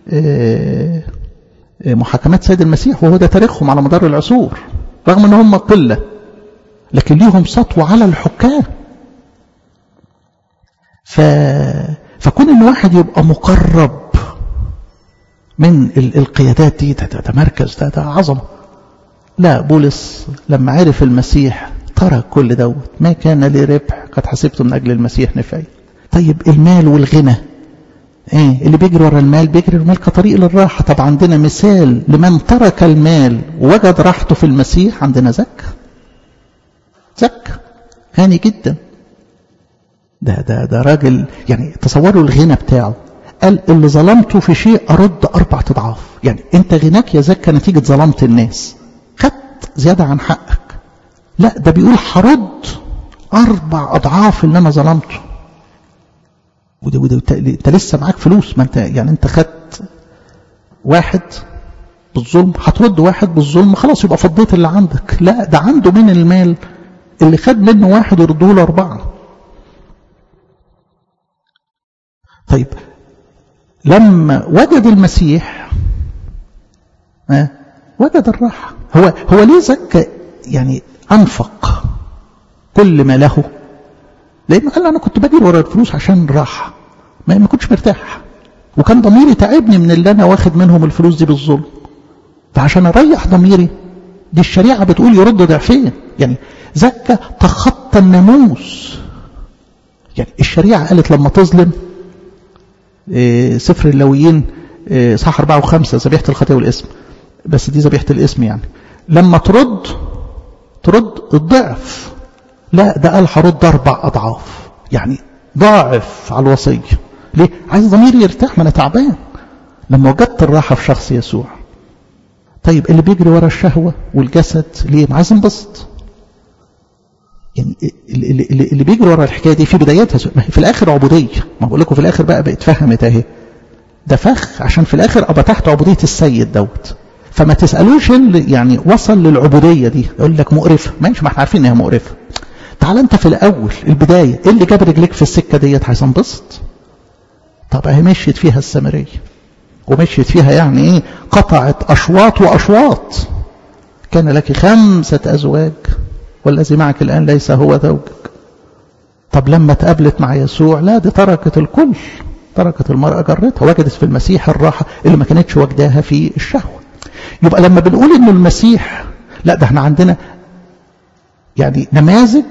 محاكمات سيد المسيح وهو ده تاريخهم على مدار العصور رغم ان هم قلة لكن ليهم سطوة على الحكام ف... فكون ان واحد يبقى مقرب من القيادات دي ده, ده, ده مركز ده, ده عظمة لا بولس لما عرف المسيح ترك كل دوت ما كان لي ربح قد حسبته من أجل المسيح نفعي طيب المال والغنى ايه اللي بيجري ورا المال بيجري المال كطريق للراحة طب عندنا مثال لمن ترك المال ووجد راحته في المسيح عندنا زكا زكا غني جدا ده ده ده راجل يعني تصوروا الغنى بتاعه قال اللي ظلمته في شيء أرد أربع أضعاف يعني أنت غناك يا زكا نتيجة ظلمت الناس خدت زيادة عن حقك لا ده بيقول هرد أربع أضعاف اللي أنا ظلمته وده وده أنت لسه معاك فلوس ما أنت يعني أنت خدت واحد بالظلم هترد واحد بالظلم خلاص يبقى فضيت اللي عندك لا ده عنده من المال اللي خد منه واحد يرده له أربعة طيب لما وجد المسيح ها وجد الراحة هو هو ليه زكى يعني أنفق كل ما له لأنه قال أنا كنت بجري ورا الفلوس عشان الراحة ما ما كنتش مرتاح وكان ضميري تعبني من اللي أنا واخد منهم الفلوس دي بالظلم فعشان أريح ضميري دي الشريعة بتقول يرد ضعفين يعني زكى تخطى الناموس يعني الشريعة قالت لما تظلم إيه سفر اللويين إيه صح أربعة وخمسة ذبيحة الخطية والاسم بس دي ذبيحة الاسم يعني لما ترد ترد الضعف لا ده قال هرد أربع أضعاف يعني ضاعف على الوصية ليه؟ عايز ضميري يرتاح ما أنا تعبان لما وجدت الراحة في شخص يسوع طيب اللي بيجري ورا الشهوة والجسد ليه؟ ما عايز انبسط يعني اللي, اللي, اللي بيجري ورا الحكايه دي في بدايتها في الاخر عبوديه ما بقول لكم في الاخر بقى بقت فهمت اهي ده فخ عشان في الاخر ابقى تحت عبوديه السيد دوت فما تسالوش اللي يعني وصل للعبوديه دي يقول لك مقرفه ماشي ما احنا عارفين انها مقرفه تعال انت في الاول البدايه ايه اللي جاب رجليك في السكه ديت عايز انبسط طب اهي مشيت فيها السامريه ومشيت فيها يعني ايه قطعت اشواط واشواط كان لك خمسه ازواج والذي معك الآن ليس هو زوجك طب لما تقابلت مع يسوع لا دي تركت الكل تركت المرأة جرتها وجدت في المسيح الراحة اللي ما كانتش وجداها في الشهوة يبقى لما بنقول انه المسيح لا ده احنا عندنا يعني نماذج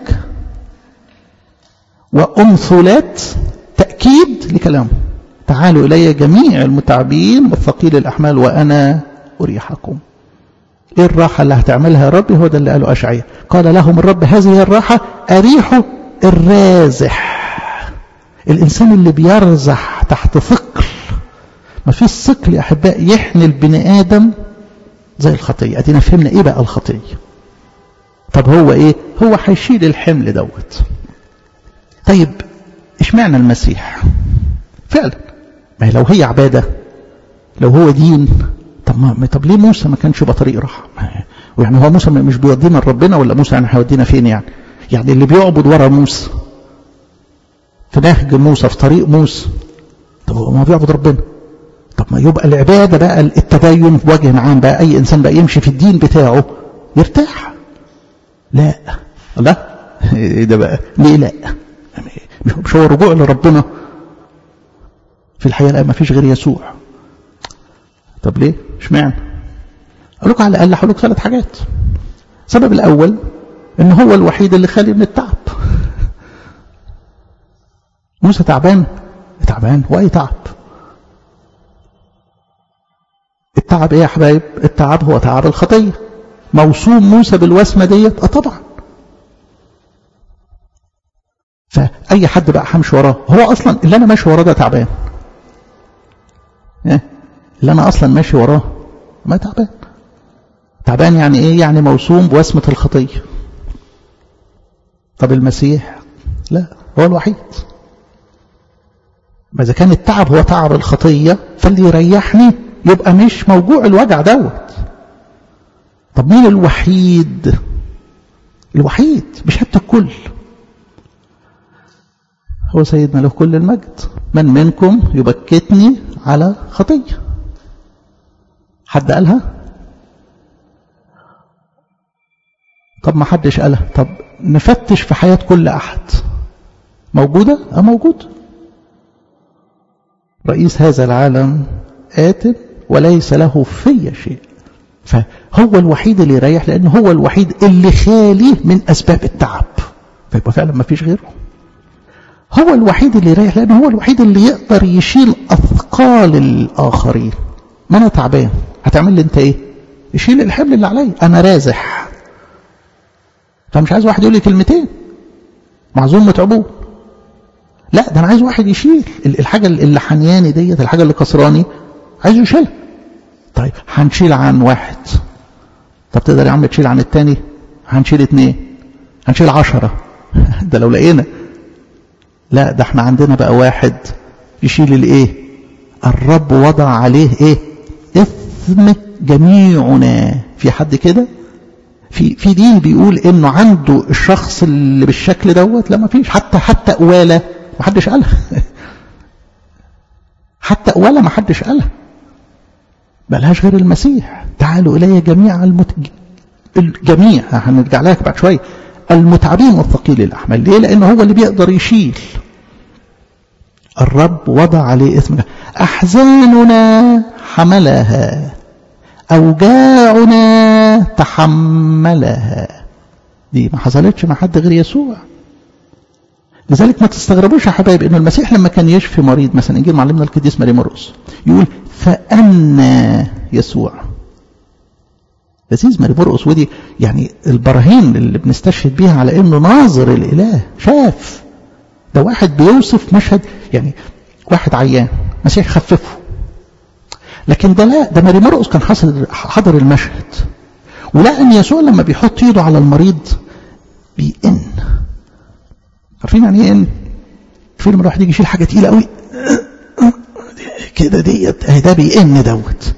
وأمثلات تأكيد لكلامه تعالوا إلي جميع المتعبين والثقيل الأحمال وأنا أريحكم ايه الراحة اللي هتعملها يا ربي هو ده اللي قاله أشعية قال لهم الرب هذه الراحة أريح الرازح الإنسان اللي بيرزح تحت ثقل ما فيش ثقل يا أحباء يحمل البني آدم زي الخطية أدينا فهمنا إيه بقى الخطية طب هو إيه هو هيشيل الحمل دوت طيب اشمعنى المسيح فعلا ما هي لو هي عبادة لو هو دين طب ما طب ليه موسى ما كانش يبقى طريق راحه ويعني هو موسى مش بيودينا لربنا ولا موسى يعني هيودينا فين يعني يعني اللي بيعبد ورا موسى في نهج موسى في طريق موسى طب هو ما بيعبد ربنا طب ما يبقى العبادة بقى التدين بوجه عام بقى أي إنسان بقى يمشي في الدين بتاعه يرتاح لا لا ايه ده بقى ليه لا مش هو رجوع لربنا في الحقيقة لا ما فيش غير يسوع طب ليه اشمعنى اقول لكم على الاقل هقول لكم ثلاث حاجات السبب الاول ان هو الوحيد اللي خالي من التعب موسى تعبان تعبان واي تعب التعب ايه يا حبايب التعب هو تعب الخطيه موسوم موسى بالوسمه ديت اه طبعا فاي حد بقى همشي وراه هو اصلا اللي انا ماشي وراه ده تعبان ايه اللي انا اصلا ماشي وراه ما تعبان تعبان يعني ايه يعني موسوم بوسمه الخطيه طب المسيح لا هو الوحيد ما اذا كان التعب هو تعب الخطيه فاللي يريحني يبقى مش موجوع الوجع دوت طب مين الوحيد الوحيد بشهاده الكل هو سيدنا له كل المجد من منكم يبكتني على خطيه حد قالها طب ما حدش قالها طب نفتش في حياة كل أحد موجودة؟ أه موجود رئيس هذا العالم آت وليس له في شيء فهو الوحيد اللي يريح لأنه هو الوحيد اللي خالي من أسباب التعب فيبقى فعلا ما فيش غيره هو الوحيد اللي يريح لأنه هو الوحيد اللي يقدر يشيل أثقال الآخرين ما أنا تعبان هتعمل لي أنت إيه يشيل الحمل اللي عليا أنا رازح فمش عايز واحد يقول لي كلمتين معزوم متعبون لا ده انا عايز واحد يشيل الحاجه اللي حنياني ديت الحاجه اللي كسراني عايزه يشيلها طيب هنشيل عن واحد طب تقدر يا عم تشيل عن التاني هنشيل اتنين هنشيل عشرة ده لو لقينا لا ده احنا عندنا بقى واحد يشيل الايه الرب وضع عليه ايه اثم جميعنا في حد كده في في دين بيقول انه عنده الشخص اللي بالشكل دوت لا ما فيش حتى حتى قواله ما حدش قالها حتى قواله ما حدش قالها بلهاش غير المسيح تعالوا الي جميع المت... الجميع هنرجع لها بعد شويه المتعبين والثقيل الاحمال ليه لانه هو اللي بيقدر يشيل الرب وضع عليه اسمه احزاننا حملها أوجاعنا تحملها دي ما حصلتش مع حد غير يسوع لذلك ما تستغربوش يا حبايب انه المسيح لما كان يشفي مريض مثلا انجيل معلمنا القديس ماري مرقس يقول فأنا يسوع لذيذ ماري مرقس ودي يعني البراهين اللي بنستشهد بيها على انه ناظر الاله شاف ده واحد بيوصف مشهد يعني واحد عيان مسيح خففه لكن ده لا ده ماري مرقس كان حصل حضر المشهد ولقى ان يسوع لما بيحط ايده على المريض بيئن عارفين يعني ايه ان في لما الواحد يجي يشيل حاجه تقيله قوي كده ديت اهي ده بيئن دوت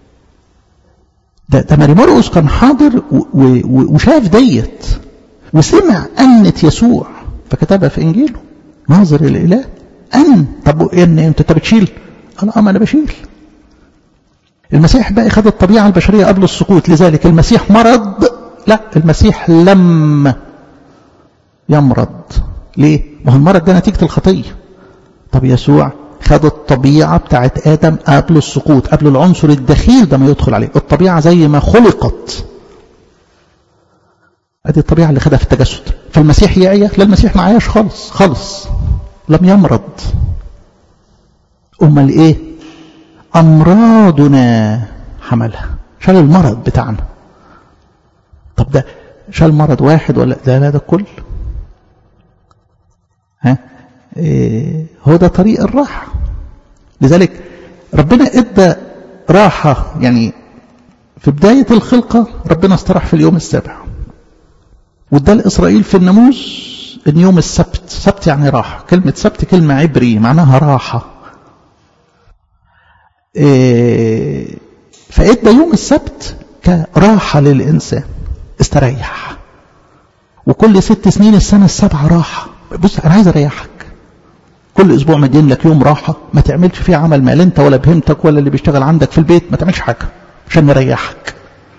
ده ده ماري مرقس كان حاضر وشاف ديت وسمع أنة يسوع فكتبها في انجيله ناظر الاله ان طب ان انت بتشيل قال اه ما انا بشيل المسيح بقى خد الطبيعة البشرية قبل السقوط لذلك المسيح مرض لا المسيح لم يمرض ليه؟ ما هو المرض ده نتيجة الخطية طب يسوع خد الطبيعة بتاعت آدم قبل السقوط قبل العنصر الدخيل ده ما يدخل عليه الطبيعة زي ما خلقت ادي الطبيعة اللي خدها في التجسد فالمسيح يعيا لا المسيح ما عياش خالص خالص لم يمرض امال ايه أمراضنا حملها شال المرض بتاعنا طب ده شال مرض واحد ولا لا لا ده كل ها إيه هو ده طريق الراحة لذلك ربنا ادى راحة يعني في بداية الخلقة ربنا استراح في اليوم السابع وادى لإسرائيل في الناموس ان يوم السبت سبت يعني راحة كلمة سبت كلمة عبري معناها راحة إيه فإدى يوم السبت كراحة للإنسان استريح وكل ست سنين السنة السبعة راحة بص أنا عايز أريحك كل اسبوع مدين لك يوم راحه ما تعملش فيه عمل مال انت ولا بهمتك ولا اللي بيشتغل عندك في البيت ما تعملش حاجه عشان نريحك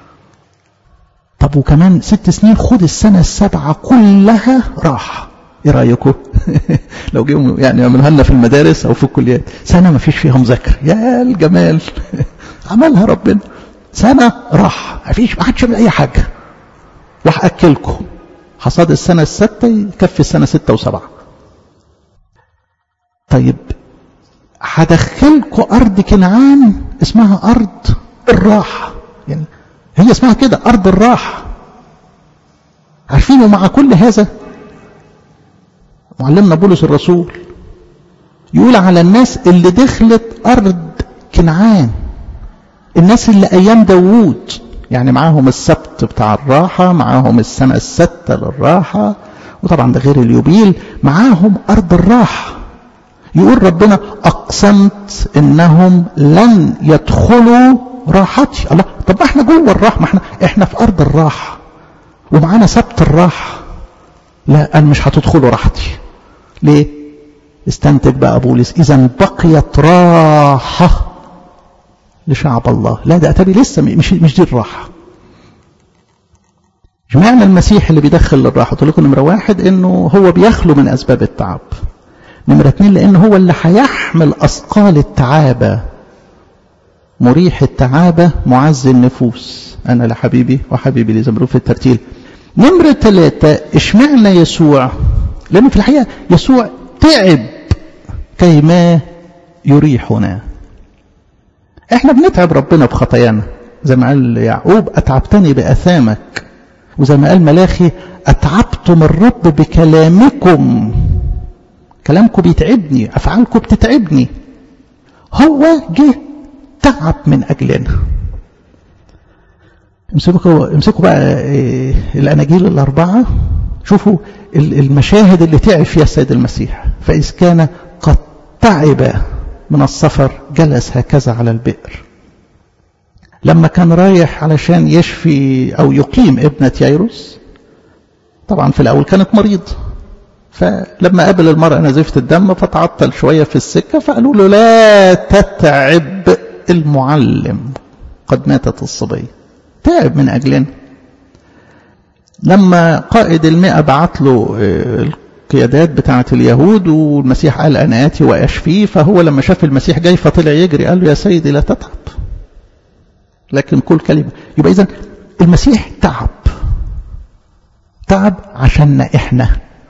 طب وكمان ست سنين خد السنه السابعه كلها راحه ايه رايكم لو جيهم يعني يعملوها لنا في المدارس او في الكليات سنه ما فيش فيها مذاكره يا الجمال عملها ربنا سنه راحه ما فيش ما حدش يعمل اي حاجه وهاكلكم حصاد السنه السادسه يكفي السنه سته وسبعه طيب هدخلكم ارض كنعان اسمها ارض الراحه يعني هي اسمها كده ارض الراحه عارفين ومع كل هذا معلمنا بولس الرسول يقول على الناس اللي دخلت ارض كنعان الناس اللي ايام داوود يعني معاهم السبت بتاع الراحه معاهم السنه السادسه للراحه وطبعا ده غير اليوبيل معاهم ارض الراحه يقول ربنا اقسمت انهم لن يدخلوا راحتي الله طب ما احنا جوه الراحه ما احنا احنا في ارض الراحه ومعانا سبت الراحه لا قال مش هتدخلوا راحتي ليه استنتج بقى بولس اذا بقيت راحه لشعب الله لا ده اتبي لسه مش مش دي الراحه اشمعنى المسيح اللي بيدخل للراحه قلت لكم نمره واحد انه هو بيخلو من اسباب التعب نمرة اتنين لأنه هو اللي هيحمل أثقال التعابة مريح التعابة معز النفوس أنا لحبيبي وحبيبي لي زمرون في الترتيل نمرة ثلاثة اشمعنى يسوع لأنه في الحقيقة يسوع تعب كيما يريحنا احنا بنتعب ربنا بخطايانا زي ما قال يعقوب أتعبتني بأثامك وزي ما قال ملاخي أتعبتم الرب بكلامكم كلامكم بيتعبني أفعالكم بتتعبني هو جه تعب من أجلنا امسكوا امسكوا بقى إيه الأناجيل الأربعة شوفوا المشاهد اللي تعب فيها السيد المسيح فإذ كان قد تعب من السفر جلس هكذا على البئر لما كان رايح علشان يشفي أو يقيم ابنة ييروس طبعا في الأول كانت مريضة فلما قابل المرأة نزفت الدم فتعطل شوية في السكة فقالوا له لا تتعب المعلم قد ماتت الصبية تعب من أجلنا لما قائد المئة بعت له القيادات بتاعة اليهود والمسيح قال أنا آتي وأشفيه فهو لما شاف المسيح جاي فطلع يجري قال له يا سيدي لا تتعب لكن كل كلمة يبقى إذن المسيح تعب تعب عشاننا إحنا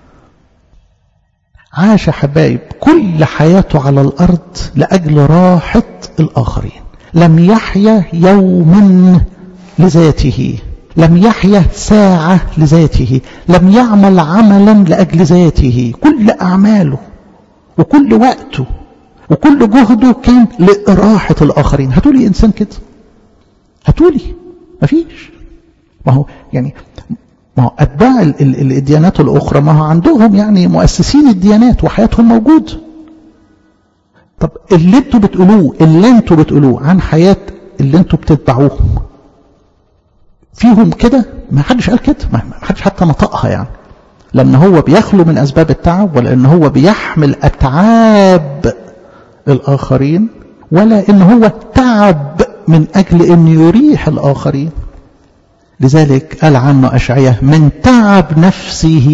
عاش حبايب كل حياته على الأرض لأجل راحة الآخرين لم يحيا يوما لذاته لم يحيا ساعة لذاته لم يعمل عملا لأجل ذاته كل أعماله وكل وقته وكل جهده كان لإراحة الآخرين هتقولي إنسان كده هتقولي مفيش ما هو يعني ما هو أتباع الديانات الأخرى ما هو عندهم يعني مؤسسين الديانات وحياتهم موجودة طب اللي انتوا بتقولوه اللي انتوا بتقولوه عن حياة اللي انتوا بتتبعوهم فيهم كده ما حدش قال كده ما حدش حتى نطقها يعني لأن هو بيخلو من أسباب التعب ولا أن هو بيحمل أتعاب الآخرين ولا أن هو تعب من أجل أن يريح الآخرين لذلك قال عنه أشعية من تعب نفسه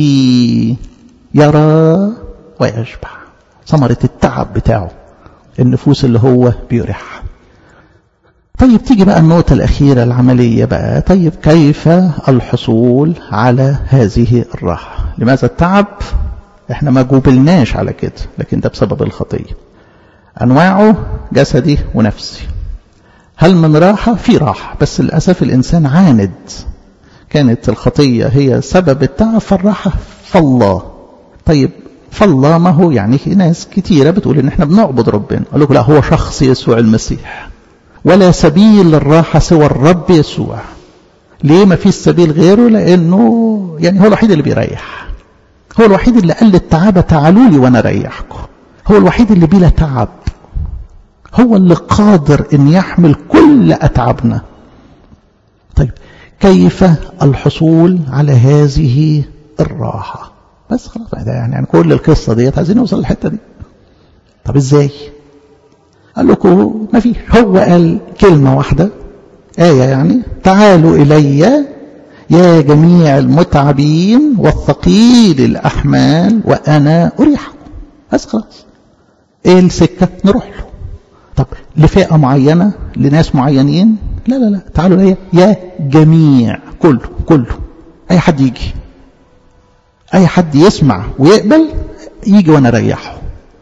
يرى ويشبع ثمرة التعب بتاعه النفوس اللي هو بيريحها طيب تيجي بقى النقطة الأخيرة العملية بقى طيب كيف الحصول على هذه الراحة لماذا التعب احنا ما جوبلناش على كده لكن ده بسبب الخطية أنواعه جسدي ونفسي هل من راحة في راحة بس للأسف الإنسان عاند كانت الخطية هي سبب التعب فالراحة فالله طيب فالله ما هو يعني ناس كتيرة بتقول إن إحنا بنعبد ربنا أقول لكم لا هو شخص يسوع المسيح ولا سبيل للراحة سوى الرب يسوع ليه ما فيش سبيل غيره لأنه يعني هو الوحيد اللي بيريح هو الوحيد اللي قال للتعابة تعالوا لي وأنا أريحكم هو الوحيد اللي بلا تعب هو اللي قادر ان يحمل كل اتعابنا طيب كيف الحصول على هذه الراحه بس خلاص ده يعني, يعني كل القصه ديت عايزين نوصل للحته دي طب ازاي قال لكم ما فيش هو قال كلمة واحدة آية يعني تعالوا إلي يا جميع المتعبين والثقيل الأحمال وأنا أريحكم بس خلاص إيه السكة نروح له طب لفئة معينة لناس معينين لا لا لا تعالوا لي يا جميع كله كله أي حد يجي أي حد يسمع ويقبل يجي وأنا أريحه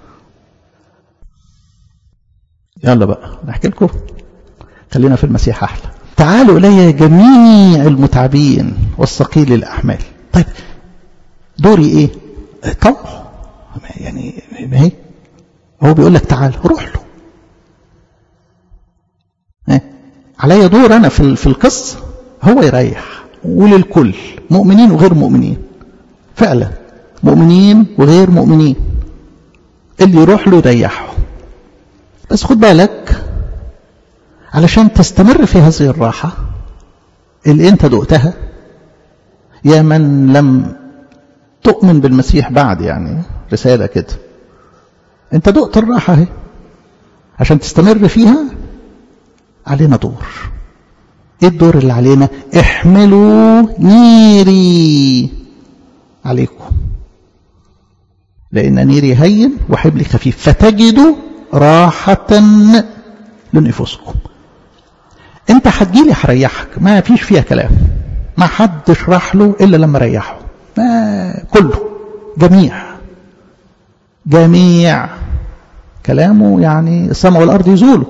يلا بقى نحكي لكم خلينا في المسيح أحلى تعالوا إلي جميع المتعبين والثقيل الأحمال طيب دوري إيه طوع يعني ما هي هو بيقول لك تعال روح له إيه؟ عليا دور أنا في في القصة هو يريح وللكل مؤمنين وغير مؤمنين فعلا مؤمنين وغير مؤمنين اللي يروح له يريحه بس خد بالك علشان تستمر في هذه الراحة اللي انت دقتها يا من لم تؤمن بالمسيح بعد يعني رسالة كده انت دقت الراحة اهي عشان تستمر فيها علينا دور ايه الدور اللي علينا احملوا نيري عليكم لان نيري هين وحبلي خفيف فتجدوا راحة لنفوسكم انت هتجيلي هريحك ما فيش فيها كلام ما حدش راح له الا لما ريحه ما كله جميع جميع كلامه يعني السماء والارض يزولوا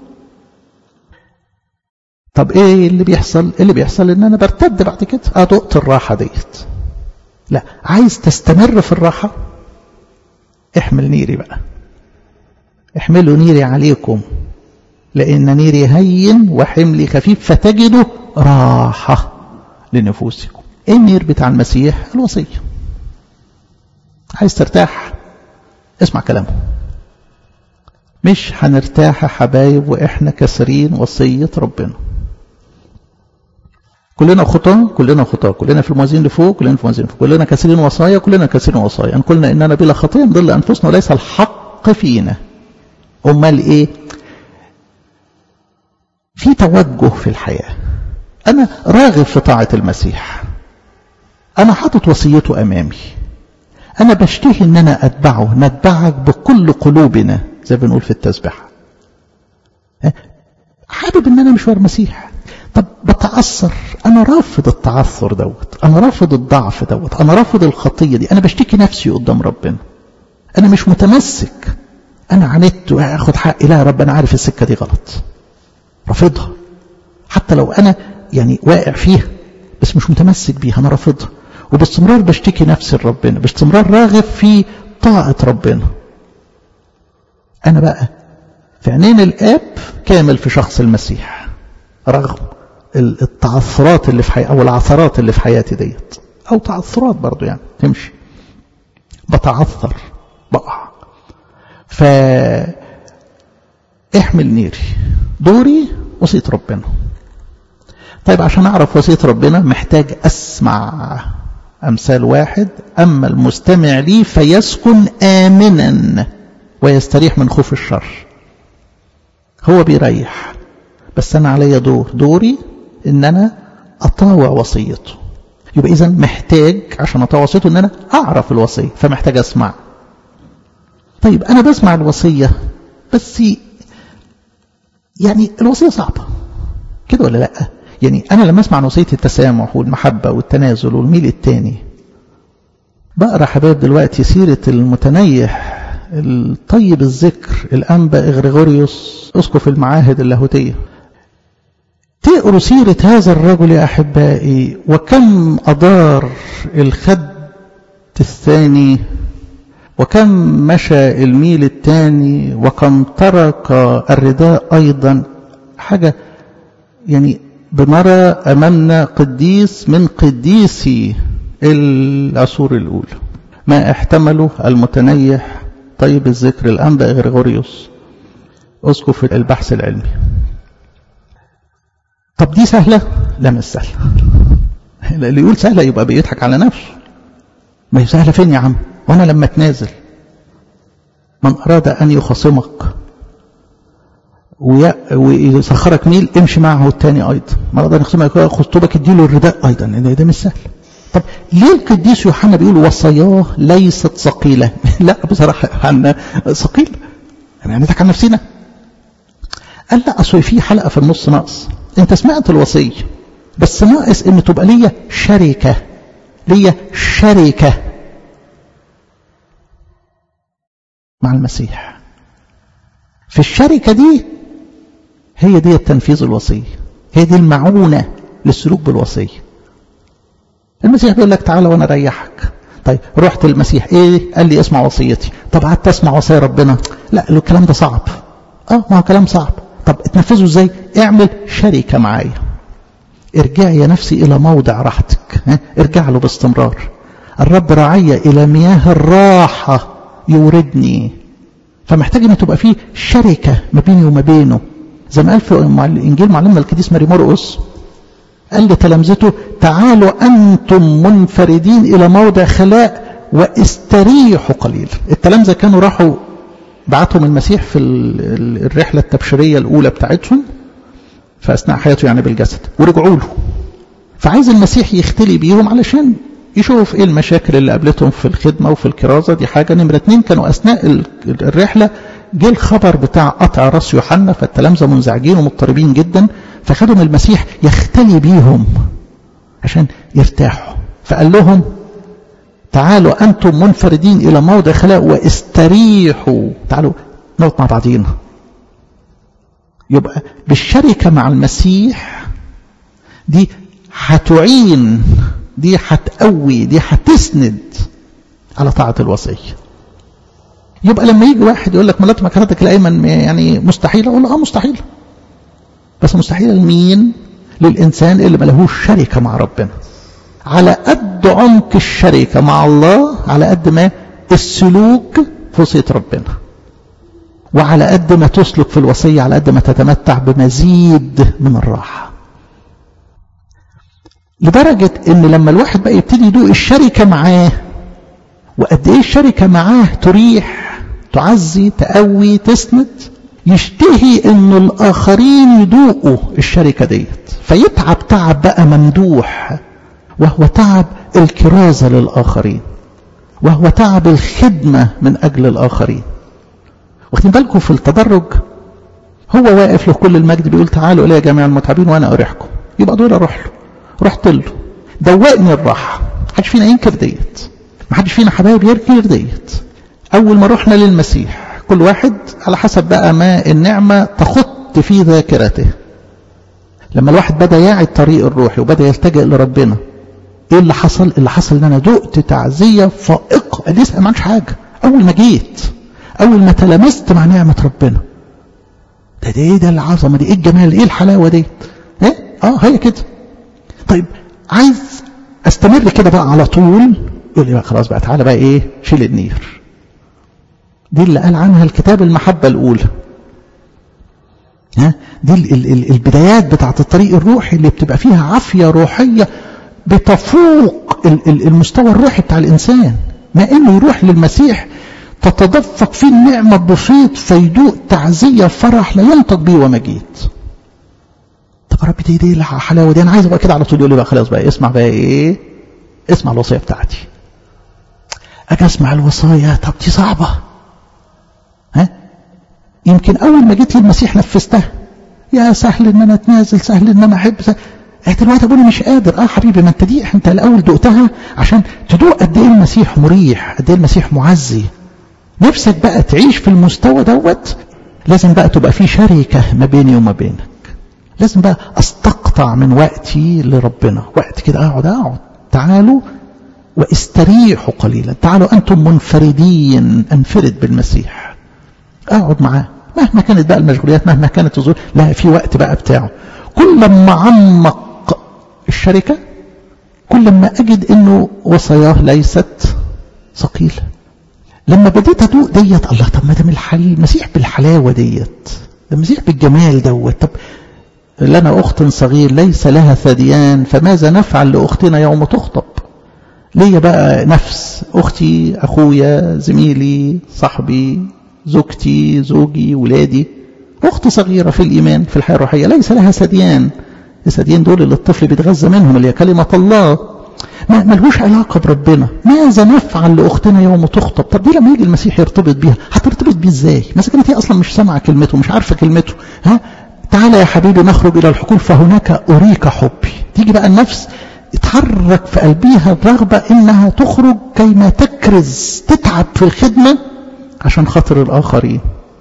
طب ايه اللي بيحصل اللي بيحصل ان انا برتد بعد كده ادقت الراحه ديت لا عايز تستمر في الراحه احمل نيري بقى احملوا نيري عليكم لأن نيري هين وحملي خفيف فتجدوا راحة لنفوسكم ايه النير بتاع المسيح الوصية عايز ترتاح اسمع كلامه مش هنرتاح يا حبايب واحنا كسرين وصية ربنا كلنا خطاة كلنا خطاة كلنا في الموازين لفوق كلنا في الموازين لفوق كلنا كسرين وصايا كلنا كسرين وصايا ان قلنا اننا بلا خطية نضل انفسنا وليس الحق فينا امال ايه في توجه في الحياة أنا راغب في طاعة المسيح أنا حاطط وصيته أمامي أنا بشتهي أن أنا أتبعه نتبعك بكل قلوبنا زي بنقول في التسبيحة حابب أن أنا مشوار مسيح طب بتعثر أنا رافض التعثر دوت أنا رافض الضعف دوت أنا رافض الخطية دي أنا بشتكي نفسي قدام ربنا أنا مش متمسك أنا عاندت وأخد حقي لا يا رب أنا عارف السكة دي غلط رافضها حتى لو أنا يعني واقع فيها بس مش متمسك بيها أنا رافضها وباستمرار بشتكي نفسي لربنا باستمرار راغب في طاعة ربنا أنا بقى في عينين الآب كامل في شخص المسيح رغم التعثرات اللي في حياتي أو العثرات اللي في حياتي ديت أو تعثرات برضو يعني تمشي بتعثر بقع ف احمل نيري دوري وصية ربنا طيب عشان أعرف وصية ربنا محتاج أسمع أمثال واحد أما المستمع لي فيسكن آمنا ويستريح من خوف الشر هو بيريح بس أنا عليا دور دوري إن أنا أطاوع وصيته يبقى إذا محتاج عشان أطاوع وصيته إن أنا أعرف الوصية فمحتاج أسمع طيب أنا بسمع الوصية بس يعني الوصية صعبة كده ولا لأ يعني أنا لما أسمع عن وصية التسامح والمحبة والتنازل والميل التاني بقرا حبايب دلوقتي سيرة المتنيح الطيب الذكر الأنبا إغريغوريوس أسقف المعاهد اللاهوتية تقروا سيرة هذا الرجل يا أحبائي وكم أدار الخد الثاني وكم مشى الميل الثاني وكم ترك الرداء أيضا حاجة يعني بنرى أمامنا قديس من قديسي العصور الأولى ما احتمله المتنيح طيب الذكر الأنبا غريغوريوس أسقف البحث العلمي طب دي سهلة؟ لا مش سهلة اللي يقول سهلة يبقى بيضحك على نفسه ما هي سهلة فين يا عم وانا لما اتنازل من أراد أن يخاصمك ويسخرك ميل امشي معه الثاني أيضا من أراد أن يخاصمك خطوبك اديله الرداء أيضا ده مش سهل طب ليه القديس يوحنا بيقول وصاياه ليست ثقيلة لا بصراحة عنا ثقيلة يعني نضحك عن نفسنا قال لا أصل في حلقة في النص ناقص أنت سمعت الوصية بس ناقص إن تبقى ليا شركة ليا شركة مع المسيح في الشركة دي هي دي تنفيذ الوصية هي دي المعونة للسلوك بالوصية المسيح بيقول لك تعالى وانا اريحك طيب رحت المسيح ايه قال لي اسمع وصيتي طب قعدت اسمع وصايا ربنا لا الكلام ده صعب اه ما هو كلام صعب طب اتنفذه ازاي اعمل شركة معايا ارجعي يا نفسي الى موضع راحتك ها؟ ارجع له باستمرار الرب رعي الى مياه الراحة يوردني فمحتاج ان تبقى فيه شركة ما بيني وما بينه زي ما قال في الانجيل معلمنا القديس ماري مرقس قال لتلامذته تعالوا أنتم منفردين إلى موضع خلاء واستريحوا قليلا التلامذة كانوا راحوا بعتهم المسيح في الرحلة التبشيرية الأولى بتاعتهم في أثناء حياته يعني بالجسد ورجعوا له فعايز المسيح يختلي بيهم علشان يشوف ايه المشاكل اللي قابلتهم في الخدمة وفي الكرازة دي حاجة نمرة اتنين كانوا أثناء الرحلة جه الخبر بتاع قطع راس يوحنا فالتلامذة منزعجين ومضطربين جدا فخدهم المسيح يختلي بيهم عشان يرتاحوا فقال لهم تعالوا أنتم منفردين إلى موضع خلاء واستريحوا تعالوا نقعد مع بعضينا يبقى بالشركة مع المسيح دي هتعين دي هتقوي دي هتسند على طاعة الوصية يبقى لما يجي واحد يقول لك ملات مكانتك الأيمن يعني مستحيلة أقول له اه مستحيلة بس مستحيلة لمين للإنسان اللي ملهوش شركة مع ربنا على قد عمق الشركة مع الله على قد ما السلوك في وصية ربنا وعلى قد ما تسلك في الوصية على قد ما تتمتع بمزيد من الراحة لدرجة ان لما الواحد بقى يبتدي يدوق الشركة معاه وقد ايه الشركة معاه تريح تعزي تقوي تسند يشتهي ان الاخرين يدوقوا الشركة ديت فيتعب تعب بقى ممدوح وهو تعب الكرازة للآخرين وهو تعب الخدمة من أجل الآخرين واخدين بالكم في التدرج هو واقف له كل المجد بيقول تعالوا إلي يا جميع المتعبين وأنا أريحكم يبقى دول أروح له رحت له دوقني الراحة محدش فينا ينكر ديت محدش فينا حبايب ينكر ديت أول ما رحنا للمسيح كل واحد على حسب بقى ما النعمة تخط في ذاكرته لما الواحد بدأ يعي الطريق الروحي وبدأ يلتجئ لربنا ايه اللي حصل اللي حصل ان انا دقت تعزية فائقة لسه ما عملش حاجة اول ما جيت اول ما تلامست مع نعمة ربنا ده ده ايه ده العظمة دي ايه الجمال ايه الحلاوة دي ايه اه هي كده طيب عايز استمر كده بقى على طول يقول لي بقى خلاص بقى تعالى بقى ايه شيل النير دي اللي قال عنها الكتاب المحبة الاولى ها دي ال ال ال البدايات بتاعت الطريق الروحي اللي بتبقى فيها عافية روحية بتفوق المستوى الروحي بتاع الإنسان ما إنه يروح للمسيح تتدفق فيه النعمة بسيط فيدوق تعزية فرح لا ينطق به وما جيت طب يا رب دي دي الحلاوة دي أنا عايز أبقى كده على طول يقول لي بقى خلاص بقى اسمع بقى إيه اسمع الوصية بتاعتي أجي أسمع الوصايا طب دي صعبة ها يمكن أول ما جيت للمسيح نفذتها يا سهل إن أنا أتنازل سهل إن أنا أحب سهل. دلوقتي ابونا مش قادر اه حبيبي ما انت دي انت الاول دقتها عشان تدوق قد ايه المسيح مريح قد ايه المسيح معزي نفسك بقى تعيش في المستوى دوت لازم بقى تبقى في شركة ما بيني وما بينك لازم بقى استقطع من وقتي لربنا وقت كده اقعد اقعد تعالوا واستريحوا قليلا تعالوا انتم منفردين انفرد بالمسيح اقعد معاه مهما كانت بقى المشغوليات مهما كانت الظروف لا في وقت بقى بتاعه كل ما عمق الشركة كل ما أجد أنه وصاياه ليست ثقيلة لما بديت أدوق ديت الله طب ما ده من الحل المسيح بالحلاوة ديت ده المسيح بالجمال دوت طب لنا أخت صغير ليس لها ثديان فماذا نفعل لأختنا يوم تخطب ليا بقى نفس أختي أخويا زميلي صاحبي زوجتي زوجي ولادي أخت صغيرة في الإيمان في الحياة الروحية ليس لها سديان السديان دول اللي الطفل بيتغذى منهم اللي هي كلمة الله ما ملهوش علاقة بربنا ماذا نفعل لأختنا يوم تخطب طب دي لما يجي المسيح يرتبط بيها هترتبط بيه ازاي مثلا كانت هي أصلا مش سامعة كلمته مش عارفة كلمته ها تعالى يا حبيبي نخرج إلى الحقول فهناك أريك حبي تيجي بقى النفس يتحرك في قلبها الرغبة إنها تخرج كيما تكرز تتعب في الخدمة عشان خاطر الآخرين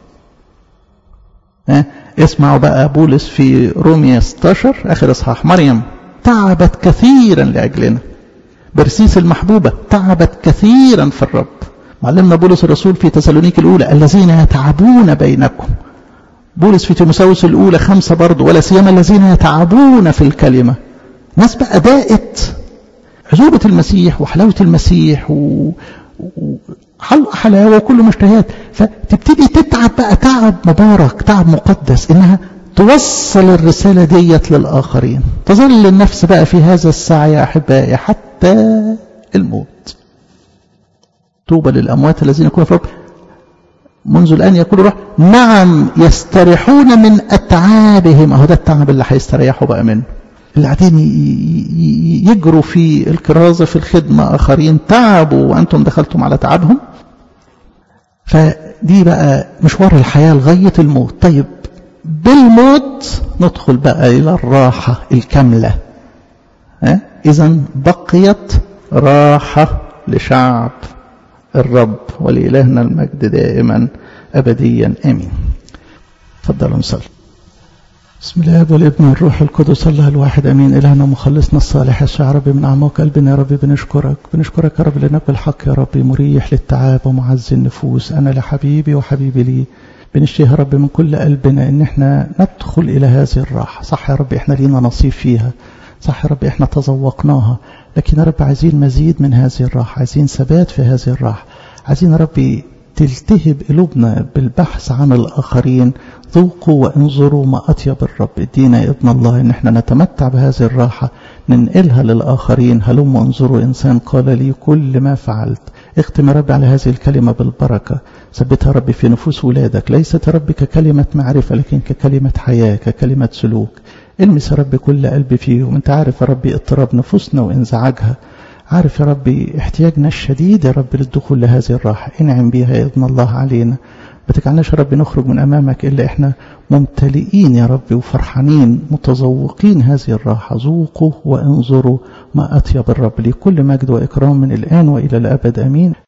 ها اسمعوا بقى بولس في رومية 16 آخر إصحاح مريم تعبت كثيرا لأجلنا برسيس المحبوبة تعبت كثيرا في الرب معلمنا بولس الرسول في تسالونيك الأولى الذين يتعبون بينكم بولس في تيموساوس الأولى خمسة برضه ولا سيما الذين يتعبون في الكلمة ناس بقى داقت عزوبة المسيح وحلاوة المسيح و... حلاوة وكل مشتهيات فتبتدي تتعب بقى تعب مبارك تعب مقدس إنها توصل الرسالة ديت للآخرين تظل النفس بقى في هذا السعي يا أحبائي حتى الموت طوبى للأموات الذين يكونوا في رب منذ الآن يقول روح نعم يستريحون من أتعابهم أهو ده التعب اللي هيستريحوا بقى منه اللي قاعدين يجروا في الكرازة في الخدمة آخرين تعبوا وأنتم دخلتم على تعبهم فدي بقى مشوار الحياة لغاية الموت طيب بالموت ندخل بقى إلى الراحة الكاملة إذا بقيت راحة لشعب الرب ولإلهنا المجد دائما أبديا آمين تفضلوا نصلي بسم الله والابن والروح القدس الله الواحد امين الهنا مخلصنا الصالح يا ربي من اعماق قلبنا يا ربي بنشكرك بنشكرك يا رب لانك بالحق يا ربي مريح للتعاب ومعز النفوس انا لحبيبي وحبيبي لي بنشتهي يا رب من كل قلبنا ان احنا ندخل الى هذه الراحه صح يا رب احنا لينا نصيب فيها صح يا رب احنا تذوقناها لكن يا رب عايزين مزيد من هذه الراحه عايزين ثبات في هذه الراحه عايزين يا ربي تلتهب قلوبنا بالبحث عن الآخرين ذوقوا وانظروا ما أطيب الرب ادينا يا ابن الله ان احنا نتمتع بهذه الراحة ننقلها للآخرين هلم انظروا إنسان قال لي كل ما فعلت اختم يا رب على هذه الكلمة بالبركة ثبتها ربي في نفوس ولادك ليست يا رب ككلمة معرفة لكن ككلمة حياة ككلمة سلوك المس يا رب كل قلب فيهم انت عارف يا ربي اضطراب نفوسنا وانزعاجها عارف يا ربي احتياجنا الشديد يا رب للدخول لهذه الراحة انعم بها يا ابن الله علينا ما تجعلناش يا رب نخرج من أمامك إلا إحنا ممتلئين يا رب وفرحانين متذوقين هذه الراحة ذوقوا وانظروا ما أطيب الرب لكل مجد وإكرام من الآن وإلى الأبد أمين